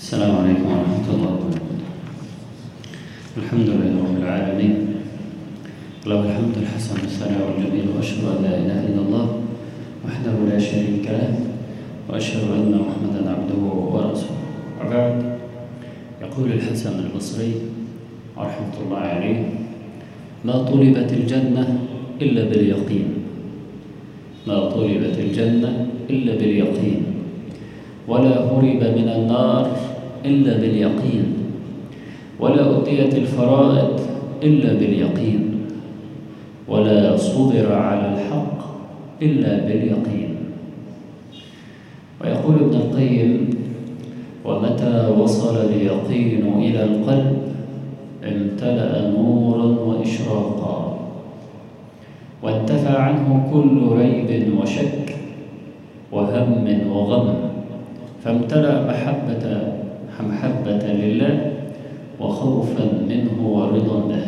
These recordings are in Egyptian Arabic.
السلام عليكم ورحمة الله وبركاته الحمد لله رب العالمين له الحمد الحسن والثناء الجميل وأشهد أن لا إله إلا الله وحده لا شريك له وأشهد أن محمدا عبده ورسوله وبعد يقول الحسن البصري رحمة الله عليه ما طلبت الجنة إلا باليقين ما طلبت الجنة إلا باليقين ولا هرب من النار إلا باليقين ولا أديت الفرائض إلا باليقين ولا صبر على الحق إلا باليقين ويقول ابن القيم ومتى وصل اليقين إلى القلب امتلأ نورا وإشراقا وانتفى عنه كل ريب وشك وهم وغم فامتلأ محبة محبة لله وخوفا منه ورضا به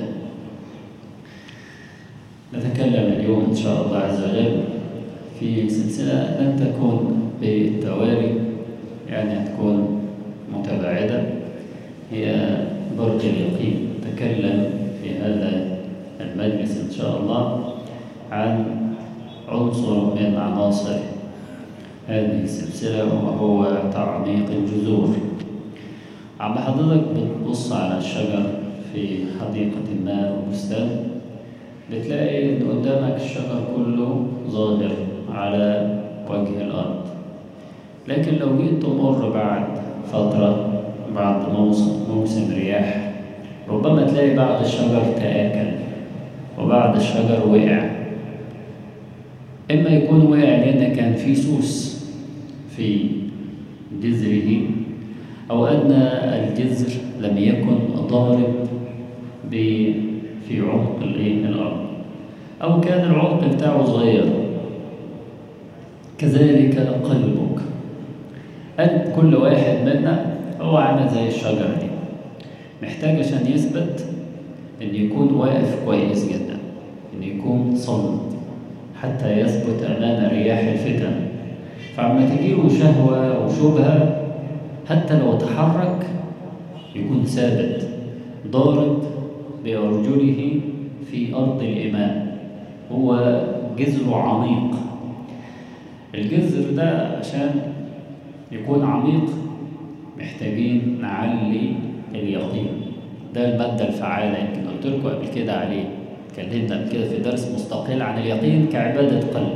نتكلم اليوم إن شاء الله عز وجل في سلسلة لن تكون بالتوالي يعني هتكون متباعدة هي برج اليقين نتكلم في هذا المجلس إن شاء الله عن عنصر من عناصر هذه السلسلة وهو تعميق الجذور عم حضرتك بتبص على الشجر في حديقة ما أو بستان بتلاقي إن قدامك الشجر كله ظاهر على وجه الأرض لكن لو جيت تمر بعد فترة بعد موسم موسم رياح ربما تلاقي بعض الشجر تآكل وبعض الشجر وقع إما يكون وقع لأن كان في سوس في جذره أو أن الجذر لم يكن ضارب في عمق الأرض أو كان العمق بتاعه صغير كذلك قلبك قلب كل واحد منا هو عامل زي الشجرة دي محتاج عشان يثبت إن يكون واقف كويس جدا إن يكون صلب حتى يثبت أمام رياح الفتن فعما تجيله شهوة أو شبهة حتى لو تحرك يكون ثابت ضارب بأرجله في أرض الإيمان هو جذر عميق الجذر ده عشان يكون عميق محتاجين نعلي اليقين ده المادة الفعالة يمكن قلت لكم قبل كده عليه اتكلمنا قبل كده في درس مستقل عن اليقين كعبادة قلب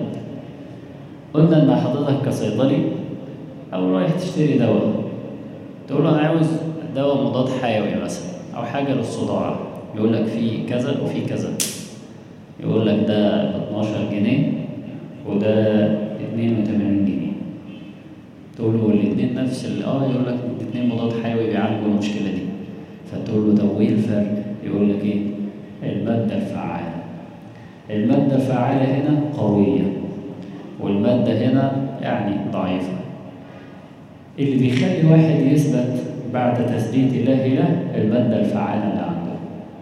قلنا ان حضرتك كصيدلي او رايح تشتري دواء تقول له انا عاوز دواء مضاد حيوي مثلا او حاجه للصداع يقول لك في كذا وفي كذا يقول لك ده ب 12 جنيه وده 82 جنيه تقول له الاثنين نفس اه يقول لك الاثنين مضاد حيوي بيعالجوا المشكله دي فتقول له طب وايه الفرق؟ يقول لك ايه؟ الماده الفعاله الماده الفعاله هنا قويه والمادة هنا يعني ضعيفة اللي بيخلي واحد يثبت بعد تثبيت الله له المادة الفعالة اللي عنده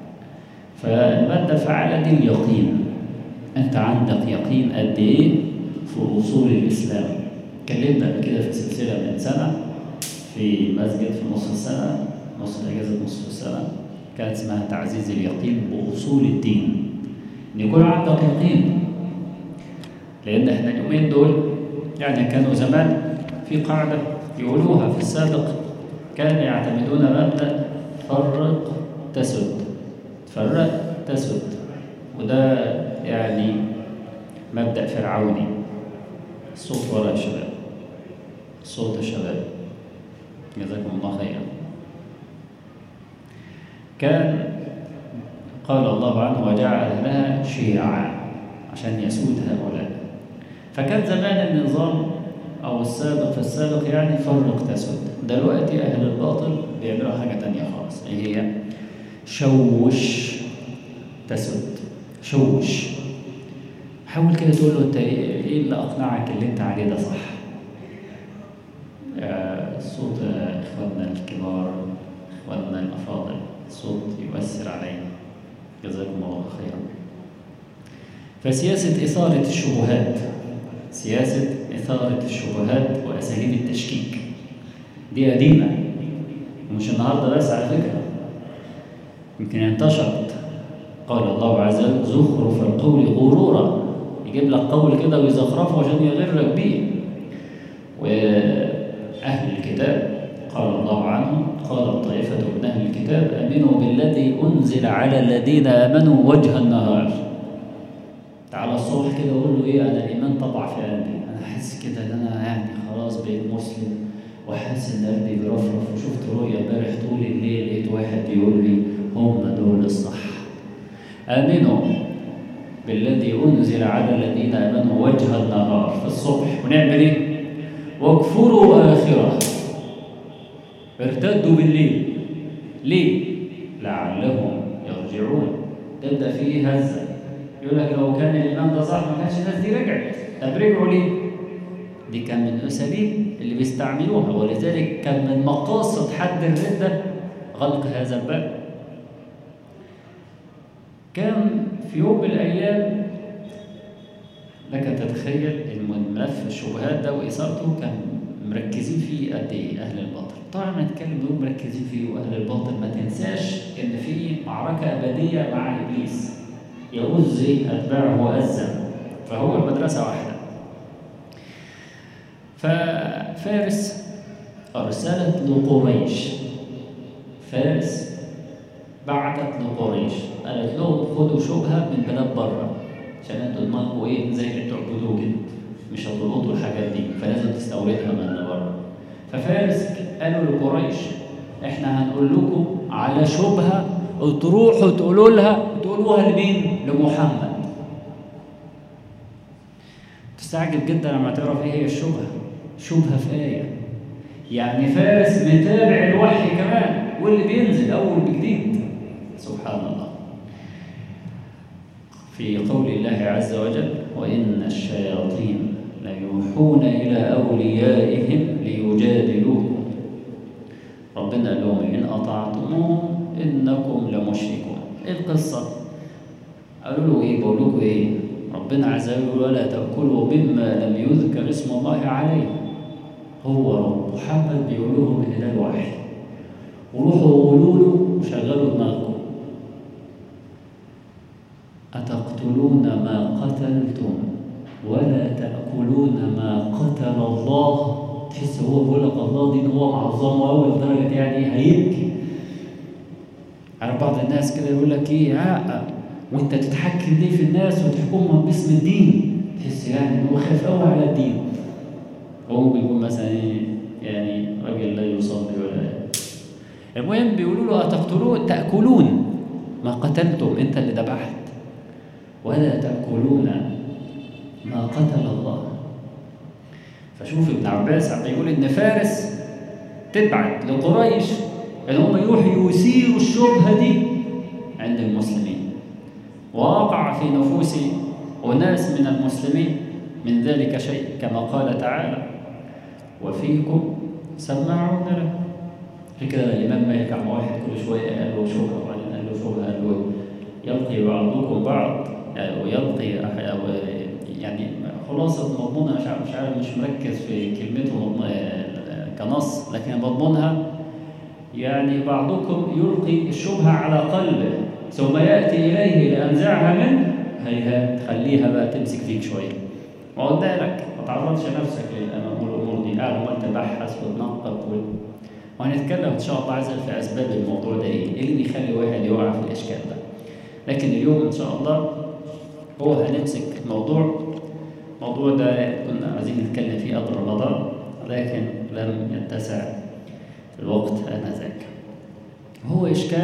فالمادة الفعالة دي اليقين أنت عندك يقين قد إيه في أصول الإسلام اتكلمنا قبل كده في سلسلة من سنة في مسجد في نص السنة نص أجازة نص السنة كانت اسمها تعزيز اليقين بأصول الدين إن يكون عندك يقين لأن احنا اليومين دول يعني كانوا زمان في قاعدة يقولوها في السابق كانوا يعتمدون مبدأ فرق تسد فرق تسد وده يعني مبدأ فرعوني الصوت ورا يا شباب صوت الشباب جزاكم الله خيرا كان قال الله عنه وجعل لها شيعا عشان يسود هؤلاء فكان زمان النظام أو السابق في السابق يعني فرق تسد دلوقتي أهل الباطل بيعملوا حاجة تانية خالص إيه هي شوش تسد شوش حاول كده تقول له أنت إيه اللي أقنعك اللي أنت عليه ده صح صوت إخواننا الكبار إخواننا الأفاضل الصوت يؤثر علينا جزاكم الله خيرا فسياسة إثارة الشبهات سياسة إثارة الشبهات وأساليب التشكيك دي قديمة ومش النهارده بس على فكره يمكن انتشرت قال الله عز وجل زخرف القول غرورا يجيب لك قول كده ويزخرفه عشان يغرك بيه وأهل الكتاب قال الله عنهم قال طائفة من أهل الكتاب آمنوا بالذي أنزل على الذين آمنوا وجه النهار تعالى الصبح كده أقول له إيه أنا الإيمان طبع في قلبي أنا حاسس كده إن أنا يعني خلاص بقيت مسلم وحاسس إن قلبي بيرفرف وشفت رؤية امبارح طول الليل لقيت واحد بيقول لي هم دول الصح آمنوا بالذي أنزل على الذين آمنوا وجه النهار في الصبح ونعمل إيه؟ واكفروا آخره ارتدوا بالليل ليه؟ لعلهم يرجعون تبدأ فيه هزة يقول لك لو كان الإمام ده صح ما كانش الناس دي رجعت طب رجعوا ليه؟ دي كان من الأساليب اللي بيستعملوها ولذلك كان من مقاصد حد الردة غلق هذا الباب كان في يوم من الأيام لك تتخيل الملف الشبهات ده وإثارته كان مركزين فيه قد إيه أهل الباطل طبعا هنتكلم دول مركزين فيه وأهل الباطل ما تنساش إن في معركة أبدية مع إبليس يؤذ أتباعه وأزا فهو المدرسة واحدة ففارس أرسلت لقريش فارس بعتت لقريش قالت لهم خدوا شبهة من بلاد بره عشان انتوا دماغكم ايه زي اللي بتعبدوه كده مش هتلقطوا الحاجات دي فلازم تستوردها من بره ففارس قالوا لقريش احنا هنقول لكم على شبهة تروحوا تقولوا لها تقولوها لمين؟ لمحمد تستعجب جدا لما تعرف ايه هي الشبهة شبهة في آية يعني فارس متابع الوحي كمان واللي بينزل أول بجديد سبحان الله في قول الله عز وجل وإن الشياطين ليوحون إلى أوليائهم ليجادلوكم ربنا قال لهم إن أطعتموهم إنكم لمشركون إيه القصة؟ قالوا له إيه؟ بقول لكم إيه؟ ربنا عز وجل ولا تأكلوا مما لم يذكر اسم الله عليه هو رب محمد بيقول لهم إن ده الوحي وروحوا قولوا له وشغلوا دماغكم أتقتلون ما قتلتم ولا تأكلون ما قتل الله تحس هو بيقول لك الله دي إن هو معظمه أوي لدرجة يعني هيبكي على بعض الناس كده يقول لك إيه عاقة وأنت تتحكم ليه في الناس وتحكمهم باسم الدين تحس يعني إن هو خايف أوي على الدين هو بيقول مثلا إيه يعني راجل لا يصلي ولا المهم بيقولوا له أتقتلون تأكلون ما قتلتم أنت اللي ذبحت ولا تأكلون ما قتل الله فشوف ابن عباس عم يقول إن فارس تبعت لقريش إن هم يروحوا يثيروا الشبهة دي عند المسلمين ووقع في نفوس أناس من المسلمين من ذلك شيء كما قال تعالى وفيكم سماعون له في كده الإمام مالك عم واحد كل شوية قال له شبهة وبعدين قال له شبهة قال له يلقي بعضكم بعض ويلقي يعني خلاصة مضمونها مش عارف مش عارف مش مركز في كلمته كنص لكن مضمونها يعني بعضكم يلقي الشبهة على قلبه ثم يأتي إليه لأنزعها منه هيهات خليها بقى تمسك فيك شوية وقلنا لك ما تعرضش نفسك للأمور دي قاعد عمال تبحث وتنقب وهنتكلم إن شاء الله عز وجل في أسباب الموضوع ده إيه؟ إيه اللي بيخلي واحد يقع في الإشكال ده؟ لكن اليوم إن شاء الله هو هنمسك موضوع الموضوع ده كنا عايزين نتكلم فيه قبل رمضان لكن لم يتسع الوقت آنذاك هو إشكال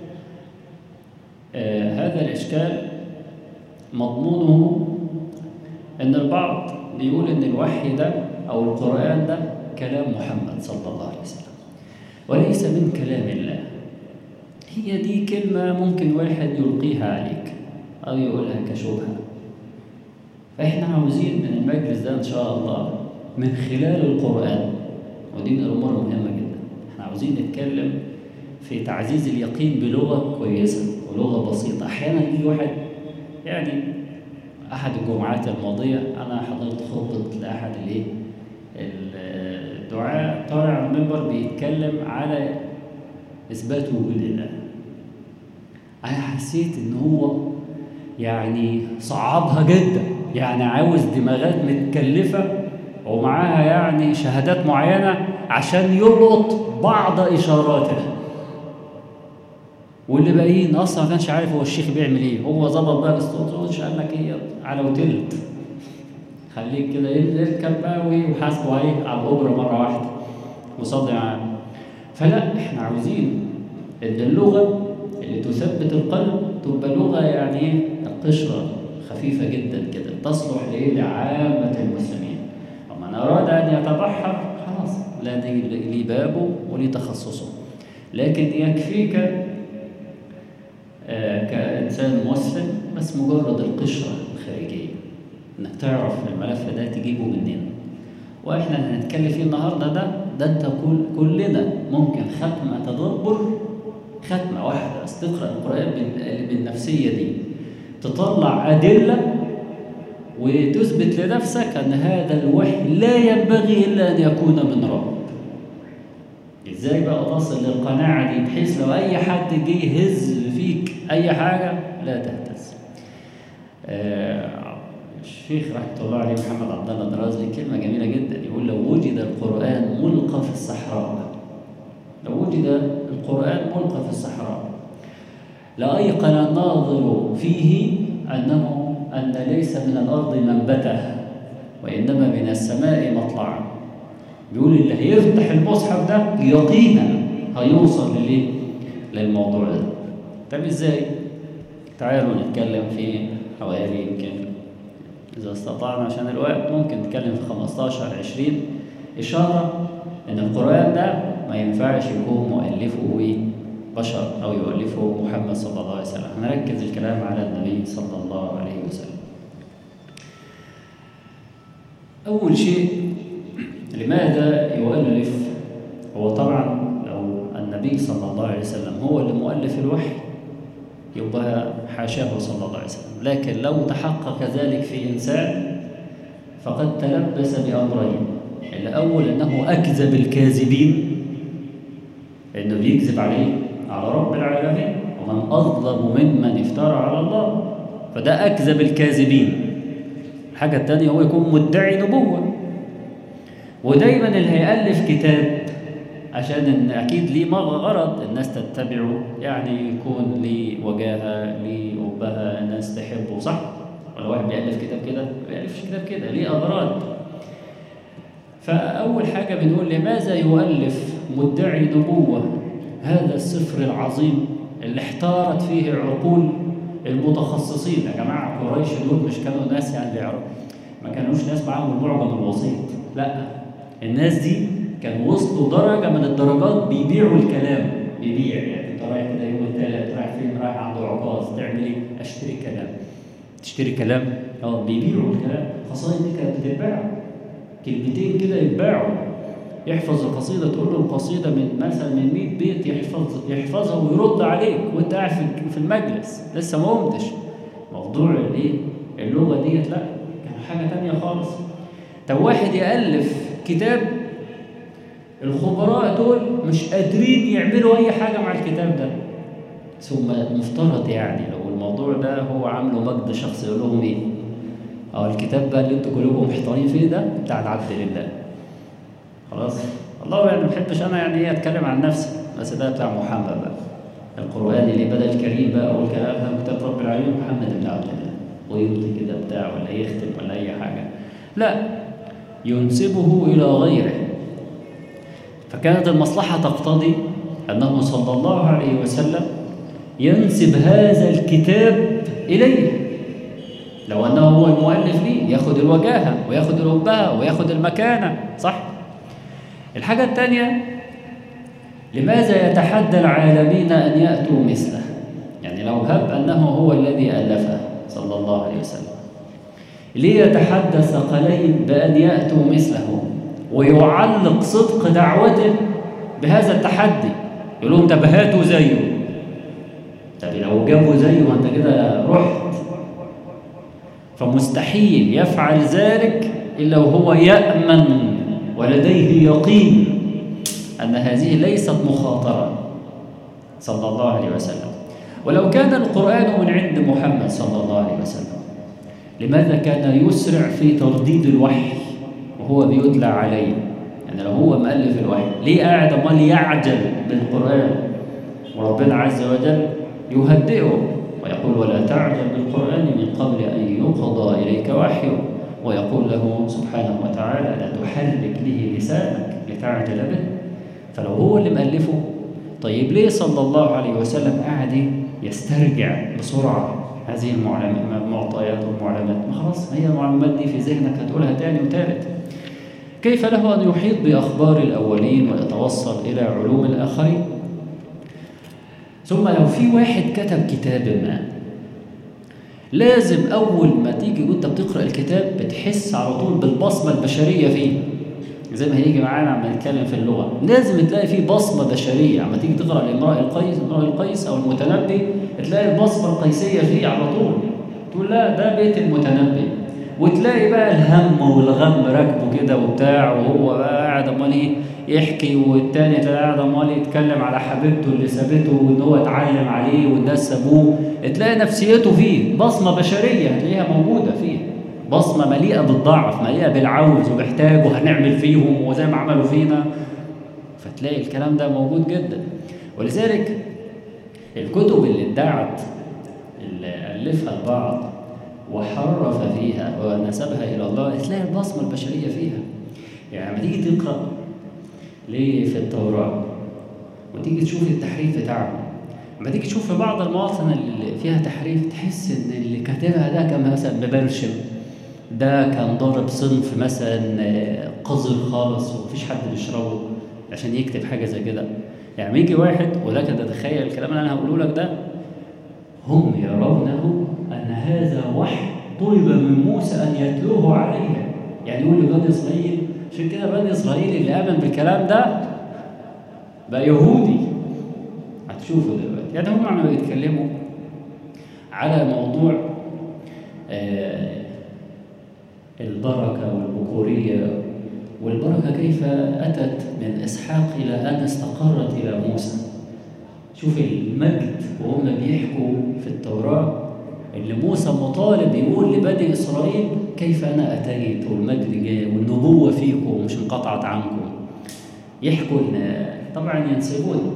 آه هذا الإشكال مضمونه إن البعض بيقول إن الوحي ده أو القرآن ده كلام محمد صلى الله عليه وسلم وليس من كلام الله هي دي كلمة ممكن واحد يلقيها عليك أو يقولها كشبهة فإحنا عاوزين من المجلس ده إن شاء الله من خلال القرآن ودي من الأمور المهمة جدا إحنا عاوزين نتكلم في تعزيز اليقين بلغة كويسة ولغة بسيطة أحيانا يجي واحد يعني أحد الجمعات الماضية أنا حضرت خطبة لأحد الإيه الدعاء طالع على المنبر بيتكلم على إثبات وجود الله أنا حسيت إن هو يعني صعبها جدا يعني عاوز دماغات متكلفة ومعاها يعني شهادات معينة عشان يلقط بعض إشاراته واللي باقيين اصلا ما كانش عارف هو الشيخ بيعمل ايه هو ظبط بقى الاستاذ قال لك ايه على وتلت خليك كده اركب بقى وحاسبه ايه على الاوبرا مره واحده وصلي معاه فلا احنا عاوزين ان اللغه اللي تثبت القلب تبقى لغه يعني ايه قشره خفيفه جدا كده تصلح لايه لعامه المسلمين ومن اراد ان يتبحر خلاص لا دي ليه بابه وليه تخصصه لكن يكفيك آه كإنسان مسلم بس مجرد القشرة الخارجية إنك تعرف الملف ده تجيبه منين وإحنا اللي هنتكلم فيه النهاردة ده ده أنت كل كلنا ممكن ختمة تدبر ختمة واحدة بس تقرأ القرآن بالنفسية دي تطلع أدلة وتثبت لنفسك أن هذا الوحي لا ينبغي إلا أن يكون من رب ازاي بقى تصل للقناعة دي بحيث لو أي حد جه يهز فيك أي حاجة لا تهتز. آه الشيخ رحمة الله عليه محمد عبد الله دراز ليه كلمة جميلة جدا يقول لو وجد القرآن ملقى في الصحراء لو وجد القرآن ملقى في الصحراء لأيقن الناظر فيه أنه أن ليس من الأرض منبته وإنما من السماء مطلعه بيقول اللي هيفتح المصحف ده يقينا هيوصل لليه؟ للموضوع ده. طب ازاي؟ تعالوا نتكلم في حوالي يمكن إذا استطعنا عشان الوقت ممكن نتكلم في 15 20 إشارة إن القرآن ده ما ينفعش يكون مؤلفه بشر أو يؤلفه محمد صلى الله عليه وسلم، هنركز الكلام على النبي صلى الله عليه وسلم. أول شيء لماذا يؤلف هو طبعا لو النبي صلى الله عليه وسلم هو اللي مؤلف الوحي يبقى حاشاه صلى الله عليه وسلم لكن لو تحقق ذلك في إنسان فقد تلبس بأمرين الأول أنه أكذب الكاذبين إنه بيكذب عليه على رب العالمين ومن أظلم ممن افترى على الله فده أكذب الكاذبين الحاجة الثانية هو يكون مدعي نبوة ودايما اللي هيألف كتاب عشان إن أكيد ليه غرض الناس تتبعه يعني يكون ليه وجاهة ليه أبهة الناس تحبه صح؟ ولا واحد بيألف كتاب كده ما بيألفش كتاب كده ليه أغراض فأول حاجة بنقول لماذا يؤلف مدعي نبوة هذا السفر العظيم اللي احتارت فيه عقول المتخصصين يا جماعة قريش دول مش كانوا ناس يعني بيعرفوا ما كانوش ناس معاهم المعجم الوسيط لا الناس دي كان وصلوا درجة من الدرجات بيبيعوا الكلام بيبيع يعني انت رايح كده يوم الثالث رايح فين رايح عند عكاظ تعمل ايه؟ اشتري كلام تشتري كلام اه بيبيعوا الكلام القصايد دي كانت بتتباع كلمتين كده يتباعوا يحفظ القصيدة تقول له القصيدة من مثلا من 100 بيت يحفظ يحفظها ويرد عليك وانت قاعد في المجلس لسه ما قمتش موضوع الايه؟ اللغة ديت لا كان حاجة تانية خالص طب واحد يألف كتاب الخبراء دول مش قادرين يعملوا أي حاجة مع الكتاب ده ثم المفترض يعني لو الموضوع ده هو عامله مجد شخصي يقول لهم ايه؟ اه الكتاب بقى اللي انتوا كلكم محتارين فيه ده بتاع العبد لله خلاص والله يعني ما بحبش انا يعني ايه اتكلم عن نفسي بس ده بتاع محمد بقى القران اللي بدل الكريم بقى والكلام ده كتاب رب العالمين محمد بن عبد الله ويمضي كده بتاع ولا يختم ولا اي حاجه لا ينسبه الى غيره فكانت المصلحه تقتضي انه صلى الله عليه وسلم ينسب هذا الكتاب اليه لو انه هو المؤلف ليه ياخد الوجاهه وياخد الابهه وياخد المكانه صح الحاجه الثانيه لماذا يتحدى العالمين ان ياتوا مثله يعني لو هب انه هو الذي الفه صلى الله عليه وسلم ليه يتحدى الثقلين بان ياتوا مثله ويعلق صدق دعوته بهذا التحدي يقول لهم طب هاتوا زيه طب لو جابوا زيه ما انت كده رحت فمستحيل يفعل ذلك إلا وهو يأمن ولديه يقين أن هذه ليست مخاطرة صلى الله عليه وسلم ولو كان القرآن من عند محمد صلى الله عليه وسلم لماذا كان يسرع في ترديد الوحي وهو بيتلى عليه يعني لو هو مؤلف الوحي ليه قاعد امال يعجل بالقرآن وربنا عز وجل يهدئه ويقول ولا تعجل بالقرآن من قبل أن يقضى إليك وحيه ويقول له سبحانه وتعالى لا تحرك به لسانك لتعجل به فلو هو اللي مألفه طيب ليه صلى الله عليه وسلم قاعد يسترجع بسرعة هذه المعطيات والمعلومات ما خلاص هي المعلومات دي في ذهنك هتقولها تاني وتالت كيف له أن يحيط بأخبار الأولين ويتوصل إلى علوم الآخرين ثم لو في واحد كتب كتاب ما لازم أول ما تيجي وأنت بتقرأ الكتاب بتحس على طول بالبصمة البشرية فيه زي ما هيجي معانا عم نتكلم في اللغة لازم تلاقي فيه بصمة بشرية عم تيجي تقرأ لامرأة القيس امرأة القيس أو المتنبي تلاقي البصمة القيسية فيه على طول تقول لا ده بيت المتنبي وتلاقي بقى الهم والغم راكبه كده وبتاع وهو بقى قاعد امال ايه يحكي والتاني قاعد امال يتكلم على حبيبته اللي سابته وان هو اتعلم عليه والناس سابوه تلاقي نفسيته فيه بصمه بشريه هتلاقيها موجوده فيه بصمه مليئه بالضعف مليئه بالعوز وباحتاج وهنعمل فيهم وزي ما عملوا فينا فتلاقي الكلام ده موجود جدا ولذلك الكتب اللي ادعت اللي الفها البعض وحرف فيها ونسبها الى الله تلاقي البصمه البشريه فيها يعني لما تيجي تقرا ليه في التوراه وتيجي تشوف التحريف بتاعهم لما تيجي تشوف في بعض المواطن اللي فيها تحريف تحس ان اللي كاتبها ده كان مثلا مبرشم ده كان ضارب صنف مثلا قذر خالص ومفيش حد بيشربه عشان يكتب حاجه زي كده يعني يجي واحد ولك تتخيل الكلام اللي انا هقوله لك ده هم يرونه أن هذا وحي طلب من موسى أن يتلوه عليهم يعني يقول لبني إسرائيل عشان كده بني إسرائيل اللي آمن بالكلام ده بقى يهودي هتشوفوا دلوقتي يعني هم عمالوا يتكلموا على موضوع آه البركة والبكورية والبركة كيف أتت من إسحاق إلى أن استقرت إلى موسى شوف المجد وهم بيحكوا في التوراة اللي موسى مطالب يقول لبني إسرائيل كيف أنا أتيت والمجد جاي والنبوة فيكم مش انقطعت عنكم يحكوا طبعا ينسبون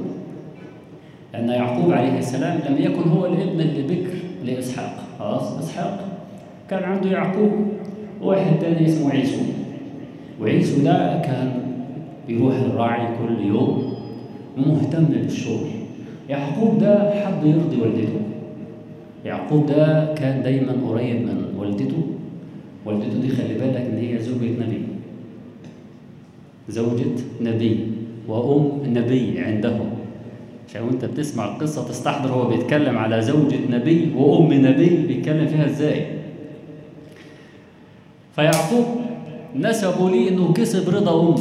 أن يعقوب عليه السلام لم يكن هو الابن اللي بكر لإسحاق خلاص إسحاق كان عنده يعقوب واحد تاني اسمه عيسو وعيسو ده كان بيروح الراعي كل يوم ومهتم بالشغل يعقوب ده حب يرضي والدته يعقوب ده كان دايما قريب من والدته والدته دي خلي بالك ان هي زوجة نبي زوجة نبي وأم نبي عندهم عشان وانت بتسمع القصة تستحضر هو بيتكلم على زوجة نبي وأم نبي بيتكلم فيها ازاي فيعقوب نسبوا لي انه كسب رضا امه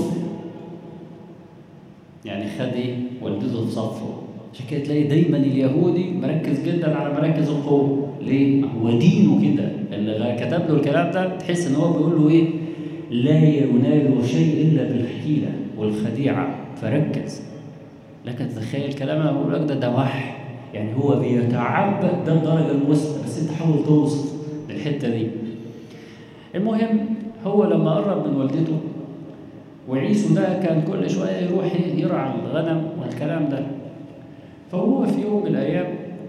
يعني خد ايه والدته في صفه عشان كده تلاقي دايما اليهودي مركز جدا على مراكز القوه ليه؟ هو دينه كده اللي كتب له الكلام ده تحس ان هو بيقول له ايه؟ لا ينال شيء الا بالحيله والخديعه فركز لكن تتخيل كلام انا بقول لك ده ده وحي يعني هو بيتعبد ده الدرجه المثلى بس انت حاول توصل للحته دي المهم هو لما قرب من والدته وعيسو ده كان كل شويه يروح يرعى الغنم والكلام ده فهو في يوم من الايام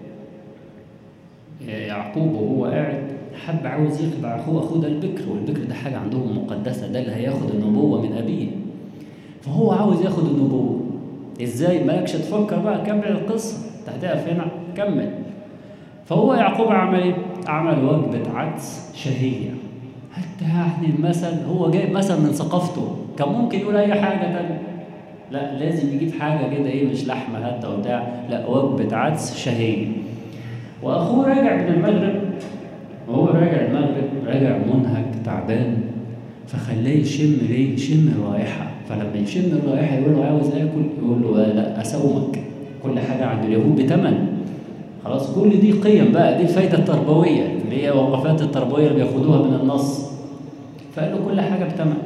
يعقوب وهو قاعد حب عاوز يخدع اخوه اخوه ده البكر والبكر ده حاجه عندهم مقدسه ده اللي هياخد النبوه من ابيه فهو عاوز ياخد النبوه ازاي مالكش تفكر بقى كمل القصه انت هتقف هنا كمل فهو يعقوب عمل ايه؟ عمل وجبه عدس شهيه حتى يعني المثل هو جايب مثل من ثقافته كان ممكن يقول اي حاجه تانية لا لازم يجيب حاجه كده ايه مش لحمه هده وبتاع لا وجبه عدس شهيه واخوه راجع من المغرب وهو راجع المغرب راجع منهك تعبان فخلاه يشم ليه يشم الرائحه فلما يشم الرائحه يقول له عاوز اكل يقول له لا اسومك كل حاجه عند اليهود بثمن خلاص كل دي قيم بقى دي الفايده التربويه اللي هي وقفات التربويه اللي بياخدوها من النص فقال له كل حاجه بثمن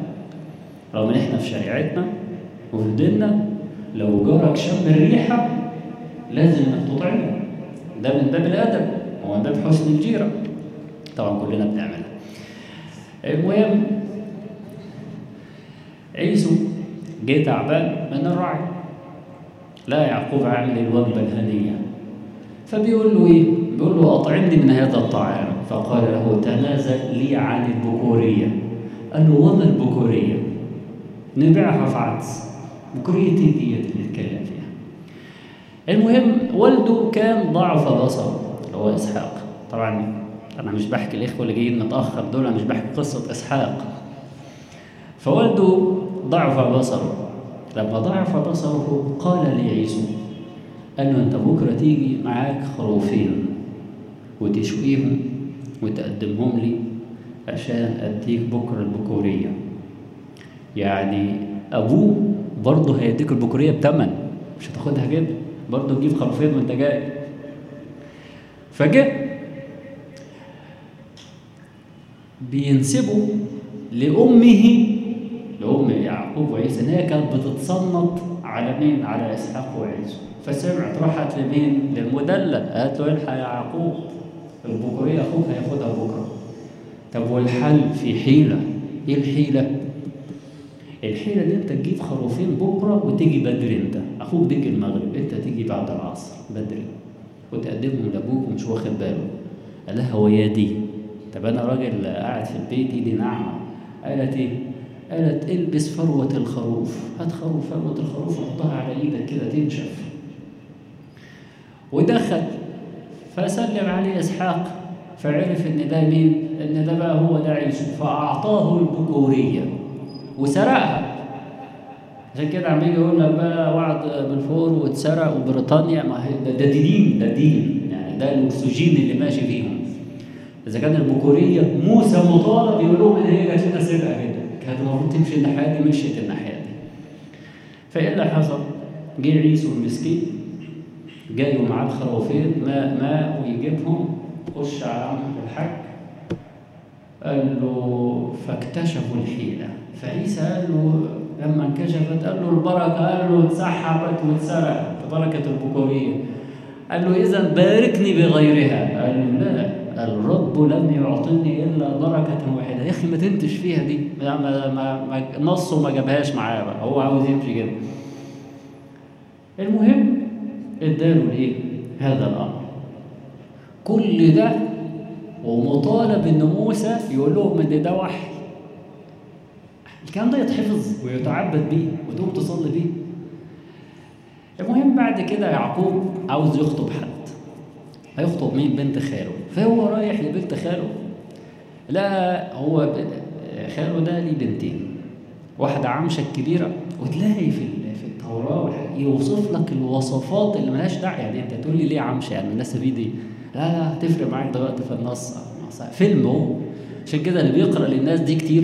رغم ان احنا في شريعتنا وفي ديننا لو جارك شم الريحه لازم انك تطعمه ده من باب الادب ومن باب حسن الجيره طبعا كلنا بنعملها المهم عيسو جه تعبان من الرعي لا يعقوب عامل الوجبه الهنيه فبيقول له ايه؟ بيقول له اطعمني من هذا الطعام فقال له تنازل لي عن البكوريه قال له وما البكوريه؟ نبيعها في عدس بكوريه ديت اللي نتكلم فيها المهم والده كان ضعف بصره اللي هو اسحاق طبعا انا مش بحكي الاخوه اللي جايين متاخر دول انا مش بحكي قصه اسحاق فوالده ضعف بصره لما ضعف بصره قال لعيسو قال له انت بكره تيجي معاك خروفين وتشويهم وتقدمهم لي عشان اديك بكره البكوريه يعني ابوه برضه هيديك البكوريه بتمن مش هتاخدها كده برضه تجيب خروفين وانت جاي فجه بينسبوا لامه لام يعقوب وعيسى ان هي كانت بتتصنط على مين؟ على اسحاق وعيسى فسمعت راحت لمين؟ للمدلل قالت له الحق يا يعقوب البكوريه اخوك هياخدها بكره طب والحل في حيله ايه الحيله؟ الحيله ان انت تجيب خروفين بكره وتيجي بدري انت اخوك بيجي المغرب انت تيجي بعد العصر بدري وتقدمهم لابوك ومش واخد باله قال لها هو يا دي طب انا راجل قاعد في البيت ايدي ناعمه قالت ايه؟ قالت البس فروة الخروف هات خروف فروة الخروف وحطها على ايدك كده تنشف ودخل فسلم عليه اسحاق فعرف ان ده مين؟ ان ده بقى هو ده عيسو فاعطاه البكوريه وسرقها عشان كده عم يجي يقول لك بقى وعد بالفور واتسرق وبريطانيا ما هي ده, ده دين ده دين يعني ده الاكسجين اللي ماشي فيهم اذا كان البكوريه موسى مطالب يقول لهم ان هي جات لنا سرقه كده كانت المفروض تمشي الناحيه دي مشيت الناحيه دي فايه اللي حصل؟ جه عيسو المسكين جاي ومعاه الخروفين ماء ماء ويجيبهم خش على عمه الحاج قال له فاكتشفوا الحيله فعيسى قال له لما انكشفت قال له البركه قال له اتسحبت واتسرقت بركه البكوريه قال له اذا باركني بغيرها قال له لا الرب لم يعطني الا بركه واحده يا اخي ما تنتش فيها دي ما ما ما نصه ما جابهاش معاه بقى هو عاوز يمشي كده المهم اداله ايه هذا الامر كل ده ومطالب ان موسى يقول لهم ان ده وحي الكلام ده يتحفظ ويتعبد بيه وتقوم تصلي بيه المهم بعد كده يعقوب عاوز يخطب حد هيخطب مين بنت خاله فهو رايح لبنت خاله لا هو خاله ده ليه بنتين واحدة عمشة كبيرة وتلاقي في في التوراة يوصف لك الوصفات اللي ملهاش داعي يعني انت تقول لي ليه عمشة يعني الناس في دي لا لا هتفرق معاك دلوقتي في النص فيلم هو عشان كده اللي بيقرا للناس دي كتير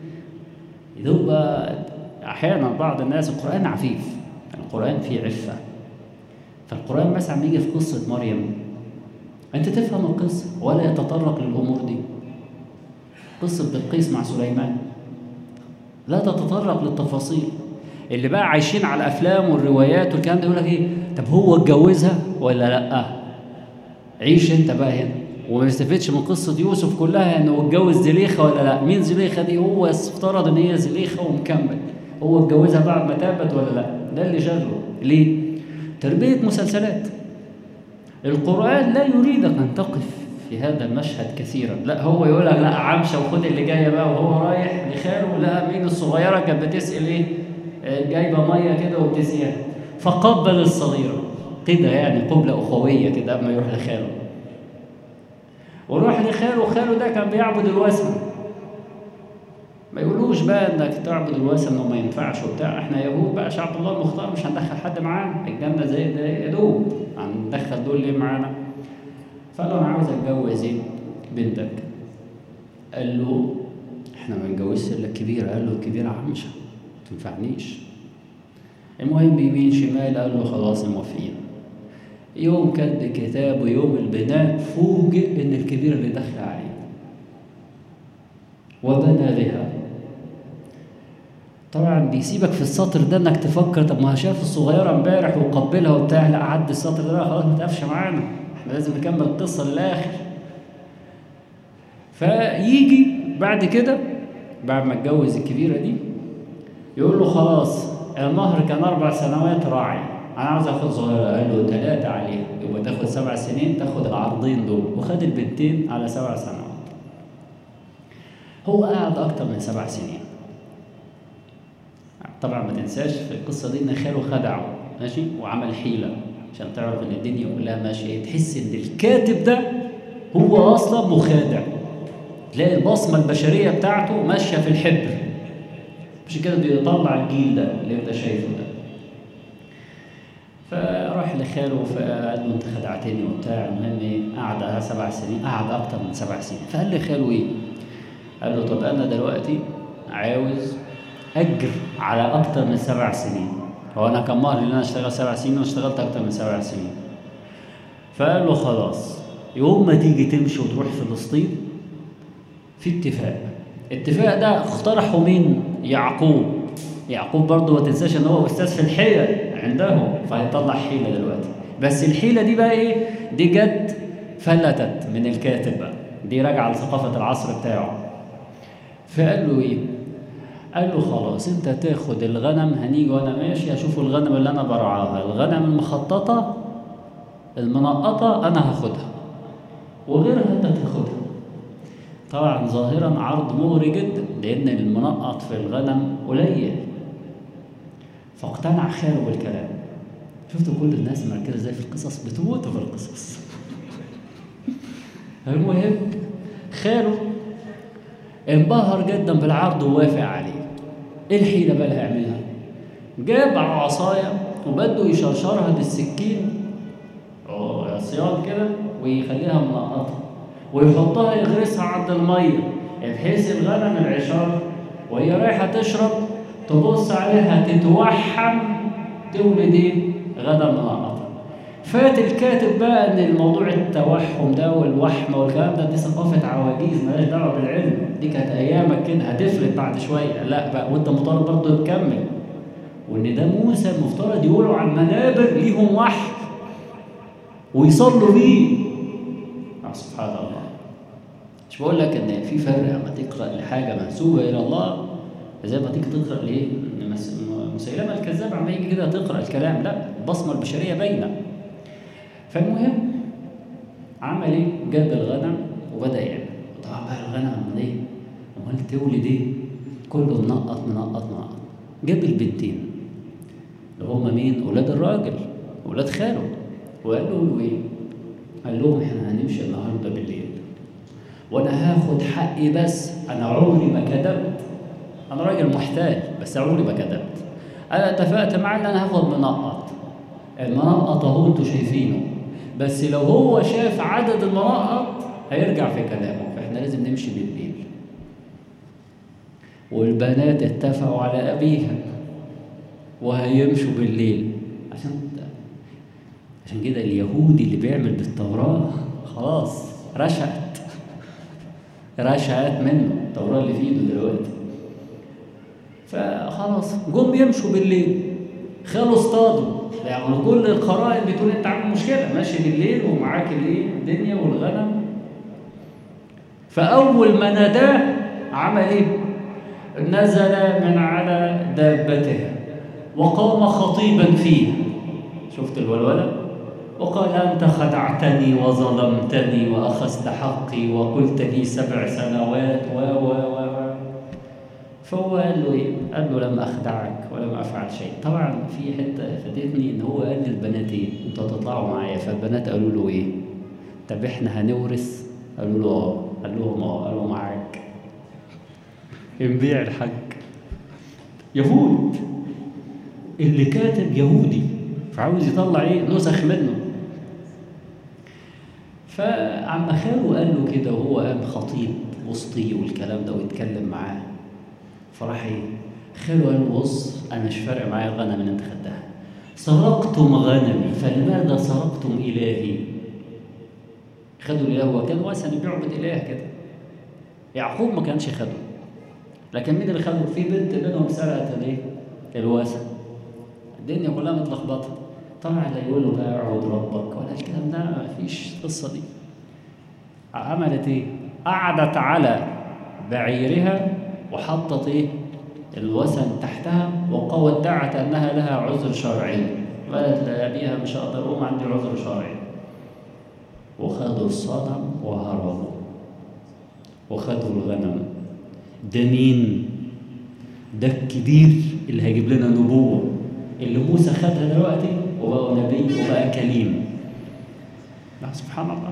يبقى احيانا بعض الناس القران عفيف القران فيه عفه فالقران مثلا يجي في قصه مريم انت تفهم القصه ولا يتطرق للامور دي قصه بلقيس مع سليمان لا تتطرق للتفاصيل اللي بقى عايشين على الافلام والروايات والكلام ده يقول لك ايه طب هو اتجوزها ولا لا عيش انت بقى هنا وما يستفدش من قصه يوسف كلها انه اتجوز زليخه ولا لا مين زليخه دي هو افترض ان هي زليخه ومكمل هو اتجوزها بعد ما تابت ولا لا ده اللي شغله ليه تربيه مسلسلات القران لا يريدك ان تقف في هذا المشهد كثيرا لا هو يقول لك لا عمشه وخد اللي جايه بقى وهو رايح لخاله لقى مين الصغيره كانت بتسال ايه جايبه ميه كده وبتسقيها فقبل الصغيره كده يعني قبله اخويه كده قبل ما يروح لخاله وروح لخاله وخاله ده كان بيعبد الوثن ما يقولوش بقى انك تعبد الوثن وما ينفعش وبتاع احنا يهود بقى شعب الله المختار مش هندخل حد معانا الجنه زي ده يا دوب هندخل دول ليه معانا فقال له انا عاوز اتجوز ايه بنتك قال له احنا ما نجوزش الا الكبيره قال له الكبيره عمشه ما تنفعنيش المهم يمين شمال قال له خلاص موافقين يوم كد كتاب ويوم البناء فوجئ ان الكبيره اللي داخله عليه وبنى بها طبعا بيسيبك في السطر ده انك تفكر طب ما شاف الصغيره امبارح وقبلها وبتاع لا عدي السطر ده خلاص ما تقفش معانا احنا لازم نكمل القصه للاخر فيجي بعد كده بعد ما اتجوز الكبيره دي يقول له خلاص المهر كان اربع سنوات راعي انا عاوز اخد صغيره قال له ثلاثه عليها يبقى تاخد سبع سنين تاخد العرضين دول وخد البنتين على سبع سنوات هو قعد اكتر من سبع سنين طبعا ما تنساش في القصه دي ان خاله خدعه ماشي وعمل حيله عشان تعرف ان الدنيا كلها ماشيه تحس ان الكاتب ده هو اصلا مخادع تلاقي البصمه البشريه بتاعته ماشيه في الحبر مش كده بيطلع الجيل ده اللي انت شايفه ده فراح لخاله فقال له انت خدعتني وبتاع المهم ايه قعد سبع سنين قعد اكتر من سبع سنين فقال لخاله ايه؟ قال له طب انا دلوقتي عاوز اجر على اكتر من سبع سنين هو انا كان مهر ان انا اشتغل سبع سنين وانا اشتغلت اكتر من سبع سنين فقال له خلاص يوم ما تيجي تمشي وتروح فلسطين في اتفاق الاتفاق ده اقترحه مين يعقوب يعقوب برضه ما تنساش ان هو استاذ في الحيل عندهم فهيطلع حيله دلوقتي بس الحيله دي بقى ايه دي جت فلتت من الكاتب بقى دي راجعه لثقافه العصر بتاعه فقال له ايه قال له خلاص انت تاخد الغنم هنيجي وانا ماشي اشوف الغنم اللي انا برعاها الغنم المخططه المنقطه انا هاخدها وغيرها انت تاخدها طبعا ظاهرا عرض مغري جدا لان المنقط في الغنم قليل فاقتنع خاله بالكلام شفتوا كل الناس مركزه ازاي في القصص بتموتوا في القصص المهم خاله انبهر جدا بالعرض ووافق عليه ايه الحيله بقى اللي هيعملها جاب عصايه وبده يشرشرها بالسكين عصيان كده ويخليها منقطه ويحطها يغرسها عند الميه بحيث الغنم العشار وهي رايحه تشرب تبص عليها تتوحم تولد ايه؟ غنم منقطه فات الكاتب بقى ان الموضوع التوحم ده والوحم والكلام ده دي ثقافه عواجيز مالهاش دعوه بالعلم دي كانت ايامك كده هتفلت بعد شويه لا بقى وانت مطالب برضه تكمل وان ده موسى المفترض يقولوا على المنابر ليهم وحي ويصلوا بيه سبحان الله مش بقول لك ان في فرق لما تقرا لحاجه منسوبه الى الله زي ما تيجي تقرا ليه مسيلمه الكذاب عم يجي كده تقرا الكلام لا البصمه البشريه باينه فالمهم عمل ايه؟ جاب الغنم وبدا يعمل طبعا بقى الغنم امال ايه؟ امال تولد ايه؟ كله منقط منقط منقط جاب البنتين اللي هم مين؟ اولاد الراجل اولاد خاله وقال له ايه؟ قال لهم احنا هنمشي النهارده بالليل وانا هاخد حقي بس انا عمري ما كذبت انا راجل محتال بس عمري ما كذبت انا اتفقت معاه ان انا هاخد منقط المنقط اهو انتوا شايفينه بس لو هو شاف عدد المنقط هيرجع في كلامه فاحنا لازم نمشي بالليل والبنات اتفقوا على ابيها وهيمشوا بالليل عشان عشان كده اليهودي اللي بيعمل بالتوراة خلاص رشقت رشقت منه التوراة اللي في ايده دلوقتي فخلاص جم يمشوا بالليل خلوا اصطادوا يعني كل القرائن بتقول انت عامل مشكله ماشي بالليل ومعاك الايه الدنيا والغنم فاول ما ناداه عمل ايه نزل من على دابته وقام خطيبا فيه شفت الولوله وقال أنت خدعتني وظلمتني وأخذت حقي وقلت لي سبع سنوات و و و فهو قال له إيه؟ قال له لم أخدعك ولم أفعل شيء طبعا في حتة فاتتني إن هو قال للبنات إيه؟ أنتوا هتطلعوا معايا فالبنات قالوا له إيه؟ طب إحنا هنورث؟ قالوا له آه قال لهم آه قالوا معاك نبيع الحج يهود اللي كاتب يهودي فعاوز يطلع ايه نسخ منه فعم خاله قال له كده وهو قام خطيب وسطي والكلام ده ويتكلم معاه فراح ايه خاله قال له بص انا مش فارق معايا الغنم اللي انت خدتها سرقتم غنمي فلماذا سرقتم الهي خدوا الاله هو كان وثني بيعبد اله كده يعقوب ما كانش خده لكن مين اللي خدوا في بنت منهم سرقت الايه الواسع الدنيا كلها متلخبطه طبعا لا يقولوا بقى اعبد ربك ولا الكلام ده ما فيش القصه دي عملت ايه قعدت على بعيرها وحطت ايه الوسن تحتها وادعت انها لها عذر شرعي قالت لابيها مش هقدر اقوم عندي عذر شرعي وخدوا الصنم وهربوا وخدوا الغنم ده مين ده الكبير اللي هيجيب لنا نبوة اللي موسى خدها دلوقتي وبقى نبي وبقى كليم لا سبحان الله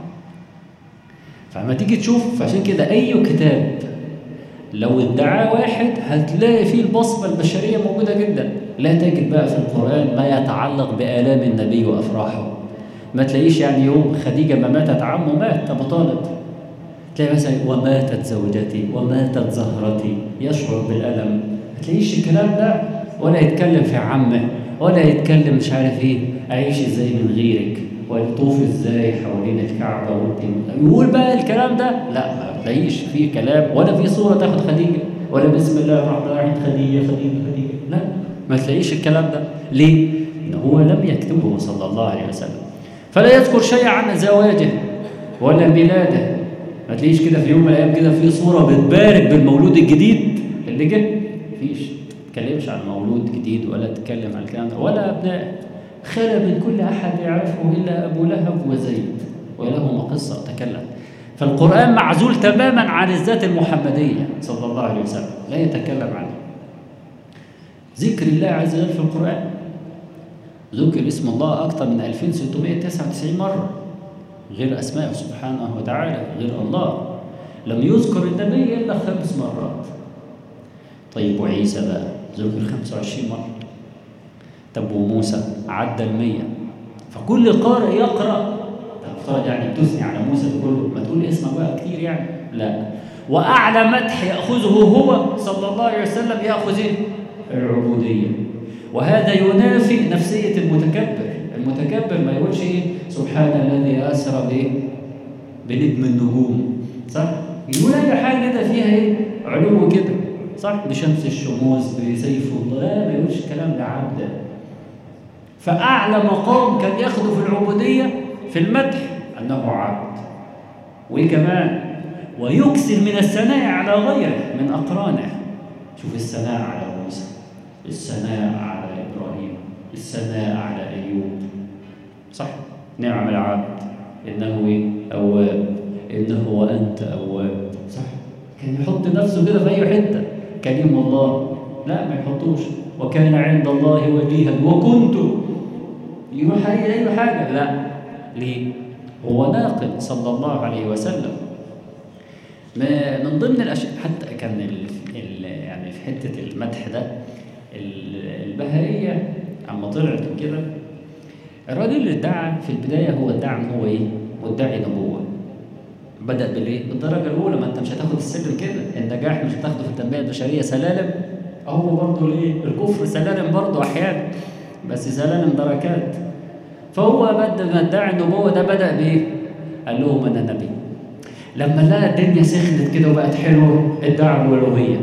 فلما تيجي تشوف فعشان كده أي كتاب لو ادعاه واحد هتلاقي فيه البصمة البشرية موجودة جدا لا تجد بقى في القرآن ما يتعلق بآلام النبي وأفراحه ما تلاقيش يعني يوم خديجة ما ماتت عمه مات أبو طالب تلاقي مثلا وماتت زوجتي وماتت زهرتي يشعر بالألم ما تلاقيش الكلام ده ولا يتكلم في عمه ولا يتكلم مش عارف ايه أعيش ازاي من غيرك ويطوف ازاي حوالين الكعبة وانت يقول بقى الكلام ده لا ما تلاقيش فيه كلام ولا في صورة تاخد خديجة ولا بسم الله الرحمن الرحيم خديجة خديجة خديجة لا ما تلاقيش الكلام ده ليه؟ إن هو لم يكتبه صلى الله عليه وسلم فلا يذكر شيء عن زواجه ولا ميلاده ما تلاقيش كده في يوم من الايام كده في صوره بتبارك بالمولود الجديد اللي جه مفيش ما تتكلمش عن مولود جديد ولا تتكلم عن الكلام ده ولا ابناء خلى من كل احد يعرفه الا ابو لهب وزيد ولهما قصه تكلم فالقران معزول تماما عن الذات المحمديه صلى الله عليه وسلم لا يتكلم عنه ذكر الله عز وجل في القران ذكر اسم الله اكثر من 2699 مره غير أسمائه سبحانه وتعالى غير الله لم يذكر النبي إلا خمس مرات طيب وعيسى بقى ذكر 25 مرة طب وموسى عدى المية فكل قارئ يقرأ تفترض يعني بتثني على موسى تقول ما تقول اسمه بقى كتير يعني لا وأعلى مدح يأخذه هو صلى الله عليه وسلم يأخذ إيه؟ العبودية وهذا ينافي نفسية المتكبر المتكبر ما يقولش ايه سبحان الذي اسرى بايه بنجم النجوم صح يقول اي حاجه كده فيها ايه علو كده صح بشمس الشموس بسيف الله لا ما يقولش الكلام ده عبدا فاعلى مقام كان ياخده في العبوديه في المدح انه عبد وكمان ويكثر من الثناء على غيره من اقرانه شوف الثناء على موسى الثناء على ابراهيم الثناء على ايوب صح نعم العبد انه ايه اواب انه وانت اواب صح كان يحط نفسه كده في اي حته كريم الله لا ما يحطوش وكان عند الله وجيها وكنت يروح اي اي حاجه لا ليه هو ناقل صلى الله عليه وسلم ما من ضمن الاشياء حتى كان ال ال يعني في حته المدح ده البهائيه اما طلعت كده الراجل اللي ادعى في البدايه هو ادعى ان هو ايه؟ مدعي نبوه. بدا بالايه؟ بالدرجه الاولى ما انت مش هتاخد السلم كده، النجاح مش هتاخده في التنميه البشريه سلالم هو برضه الايه؟ الكفر سلالم برضه احيانا بس سلالم دركات. فهو بدا ما ادعى النبوه ده بدا بايه؟ قال لهم انا نبي. لما لقى الدنيا سخنت كده وبقت حلوه ادعى الالوهيه.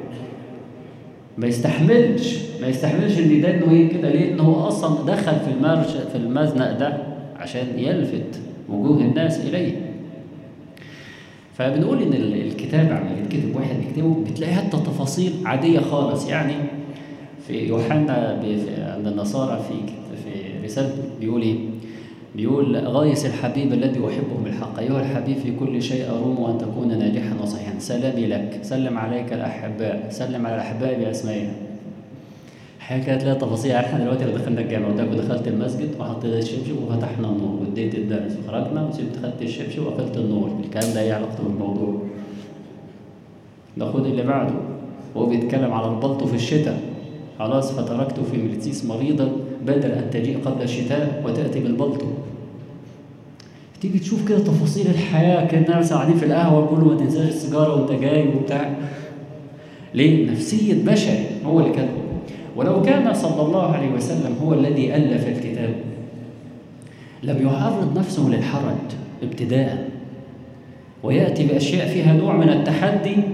ما يستحملش ما يستحملش ان ده انه ايه كده ليه؟ ان هو اصلا دخل في المرش في المزنق ده عشان يلفت وجوه الناس اليه. فبنقول ان الكتاب عم يتكتب واحد يكتبه بتلاقي حتى تفاصيل عاديه خالص يعني في يوحنا عند النصارى في في رسالته بيقول ايه؟ بيقول غايس الحبيب الذي احبه بالحق ايها الحبيب في كل شيء اروم ان تكون ناجحا وصحيحا سلامي لك سلم عليك الاحباء سلم على الاحباء باسمائهم حاجه كانت لها تفاصيل احنا دلوقتي لو دخلنا الجامع قلت دخلت المسجد وحطيت الشبشب وفتحنا النور واديت الدرس وخرجنا وسبت خدت الشبشب وقفلت النور الكلام ده ايه علاقته بالموضوع ناخد اللي بعده هو بيتكلم على البلطو في الشتاء خلاص فتركت في ملتيس مريضا بدل ان تجيء قبل الشتاء وتاتي بالبلطو تيجي تشوف كده تفاصيل الحياه كاننا مثلا قاعدين في القهوه كله ما تنساش السيجاره وانت جاي وبتاع ليه؟ نفسيه بشري هو اللي كاتبه ولو كان صلى الله عليه وسلم هو الذي ألف الكتاب لم يعرض نفسه للحرج ابتداء ويأتي بأشياء فيها نوع من التحدي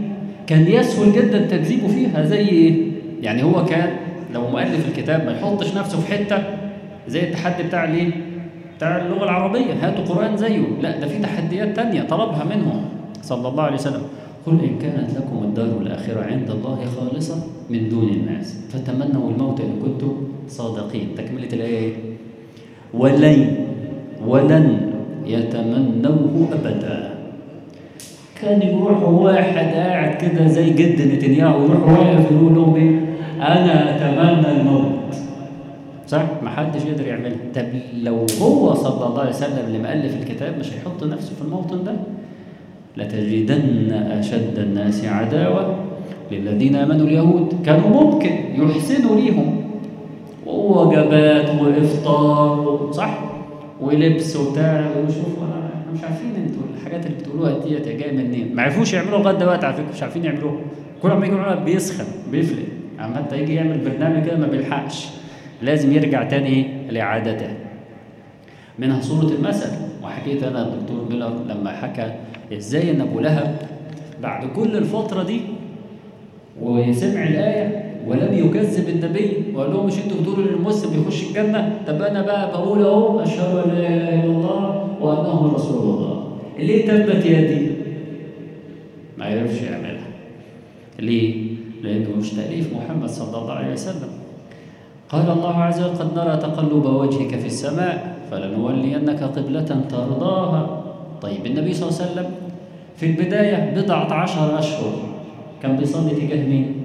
كان يسهل جدا تكذيبه فيها زي ايه؟ يعني هو كان لو مؤلف الكتاب ما يحطش نفسه في حته زي التحدي بتاع الايه؟ بتاع اللغه العربيه هاتوا قران زيه لا ده في تحديات تانية طلبها منهم صلى الله عليه وسلم قل ان كانت لكم الدار الاخره عند الله خالصه من دون الناس فتمنوا الموت ان كنتم صادقين تكمله الايه ايه؟ ولن ولن يتمنوه ابدا كان يروح واحد قاعد كده زي جد نتنياهو يروح واقف يقول لهم ايه انا اتمنى الموت صح ما حدش يقدر يعملها طب لو هو صلى الله عليه وسلم اللي مؤلف الكتاب مش هيحط نفسه في الموطن ده لتجدن اشد الناس عداوه للذين امنوا اليهود كانوا ممكن يحسنوا ليهم ووجبات وافطار صح ولبس وبتاع وشوفوا احنا مش عارفين انتوا الحاجات اللي بتقولوها ديت جايه منين ما عرفوش يعملوها لغايه دلوقتي على فكره مش عارفين يعملوها كل ما يجي يقولوا بيسخن بيفلت اما انت يجي يعمل برنامج كده ما بيلحقش لازم يرجع تاني لاعادته منها صورة المثل وحكيت أنا الدكتور ميلر لما حكى إزاي إن أبو لهب بعد كل الفترة دي وسمع الآية ولم يكذب النبي وقال لهم مش انتوا بتقولوا ان المسلم يخش الجنه طب انا بقى بقول اهو اشهد ان لا اله الا الله وانه رسول الله ليه تبت يدي؟ ما عرفش يعملها ليه؟ لانه مش تاليف محمد صلى الله عليه وسلم قال الله عز وجل قد نرى تقلب وجهك في السماء فلنولينك قبلة ترضاها طيب النبي صلى الله عليه وسلم في البداية بضعة عشر أشهر كان بيصلي تجاه مين؟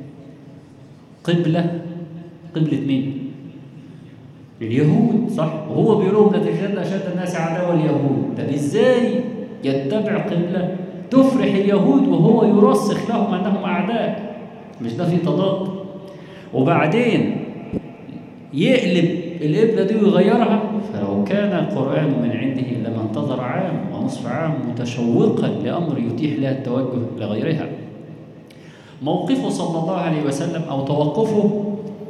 قبلة قبلة مين؟ اليهود صح وهو بيقول لهم لتجدن اشد الناس عداوه اليهود طب ازاي يتبع قبله تفرح اليهود وهو يرسخ لهم انهم اعداء مش ده في تضاد وبعدين يقلب القبله دي ويغيرها فلو كان القران من عنده لما انتظر عام ونصف عام متشوقا لامر يتيح له التوجه لغيرها موقفه صلى الله عليه وسلم او توقفه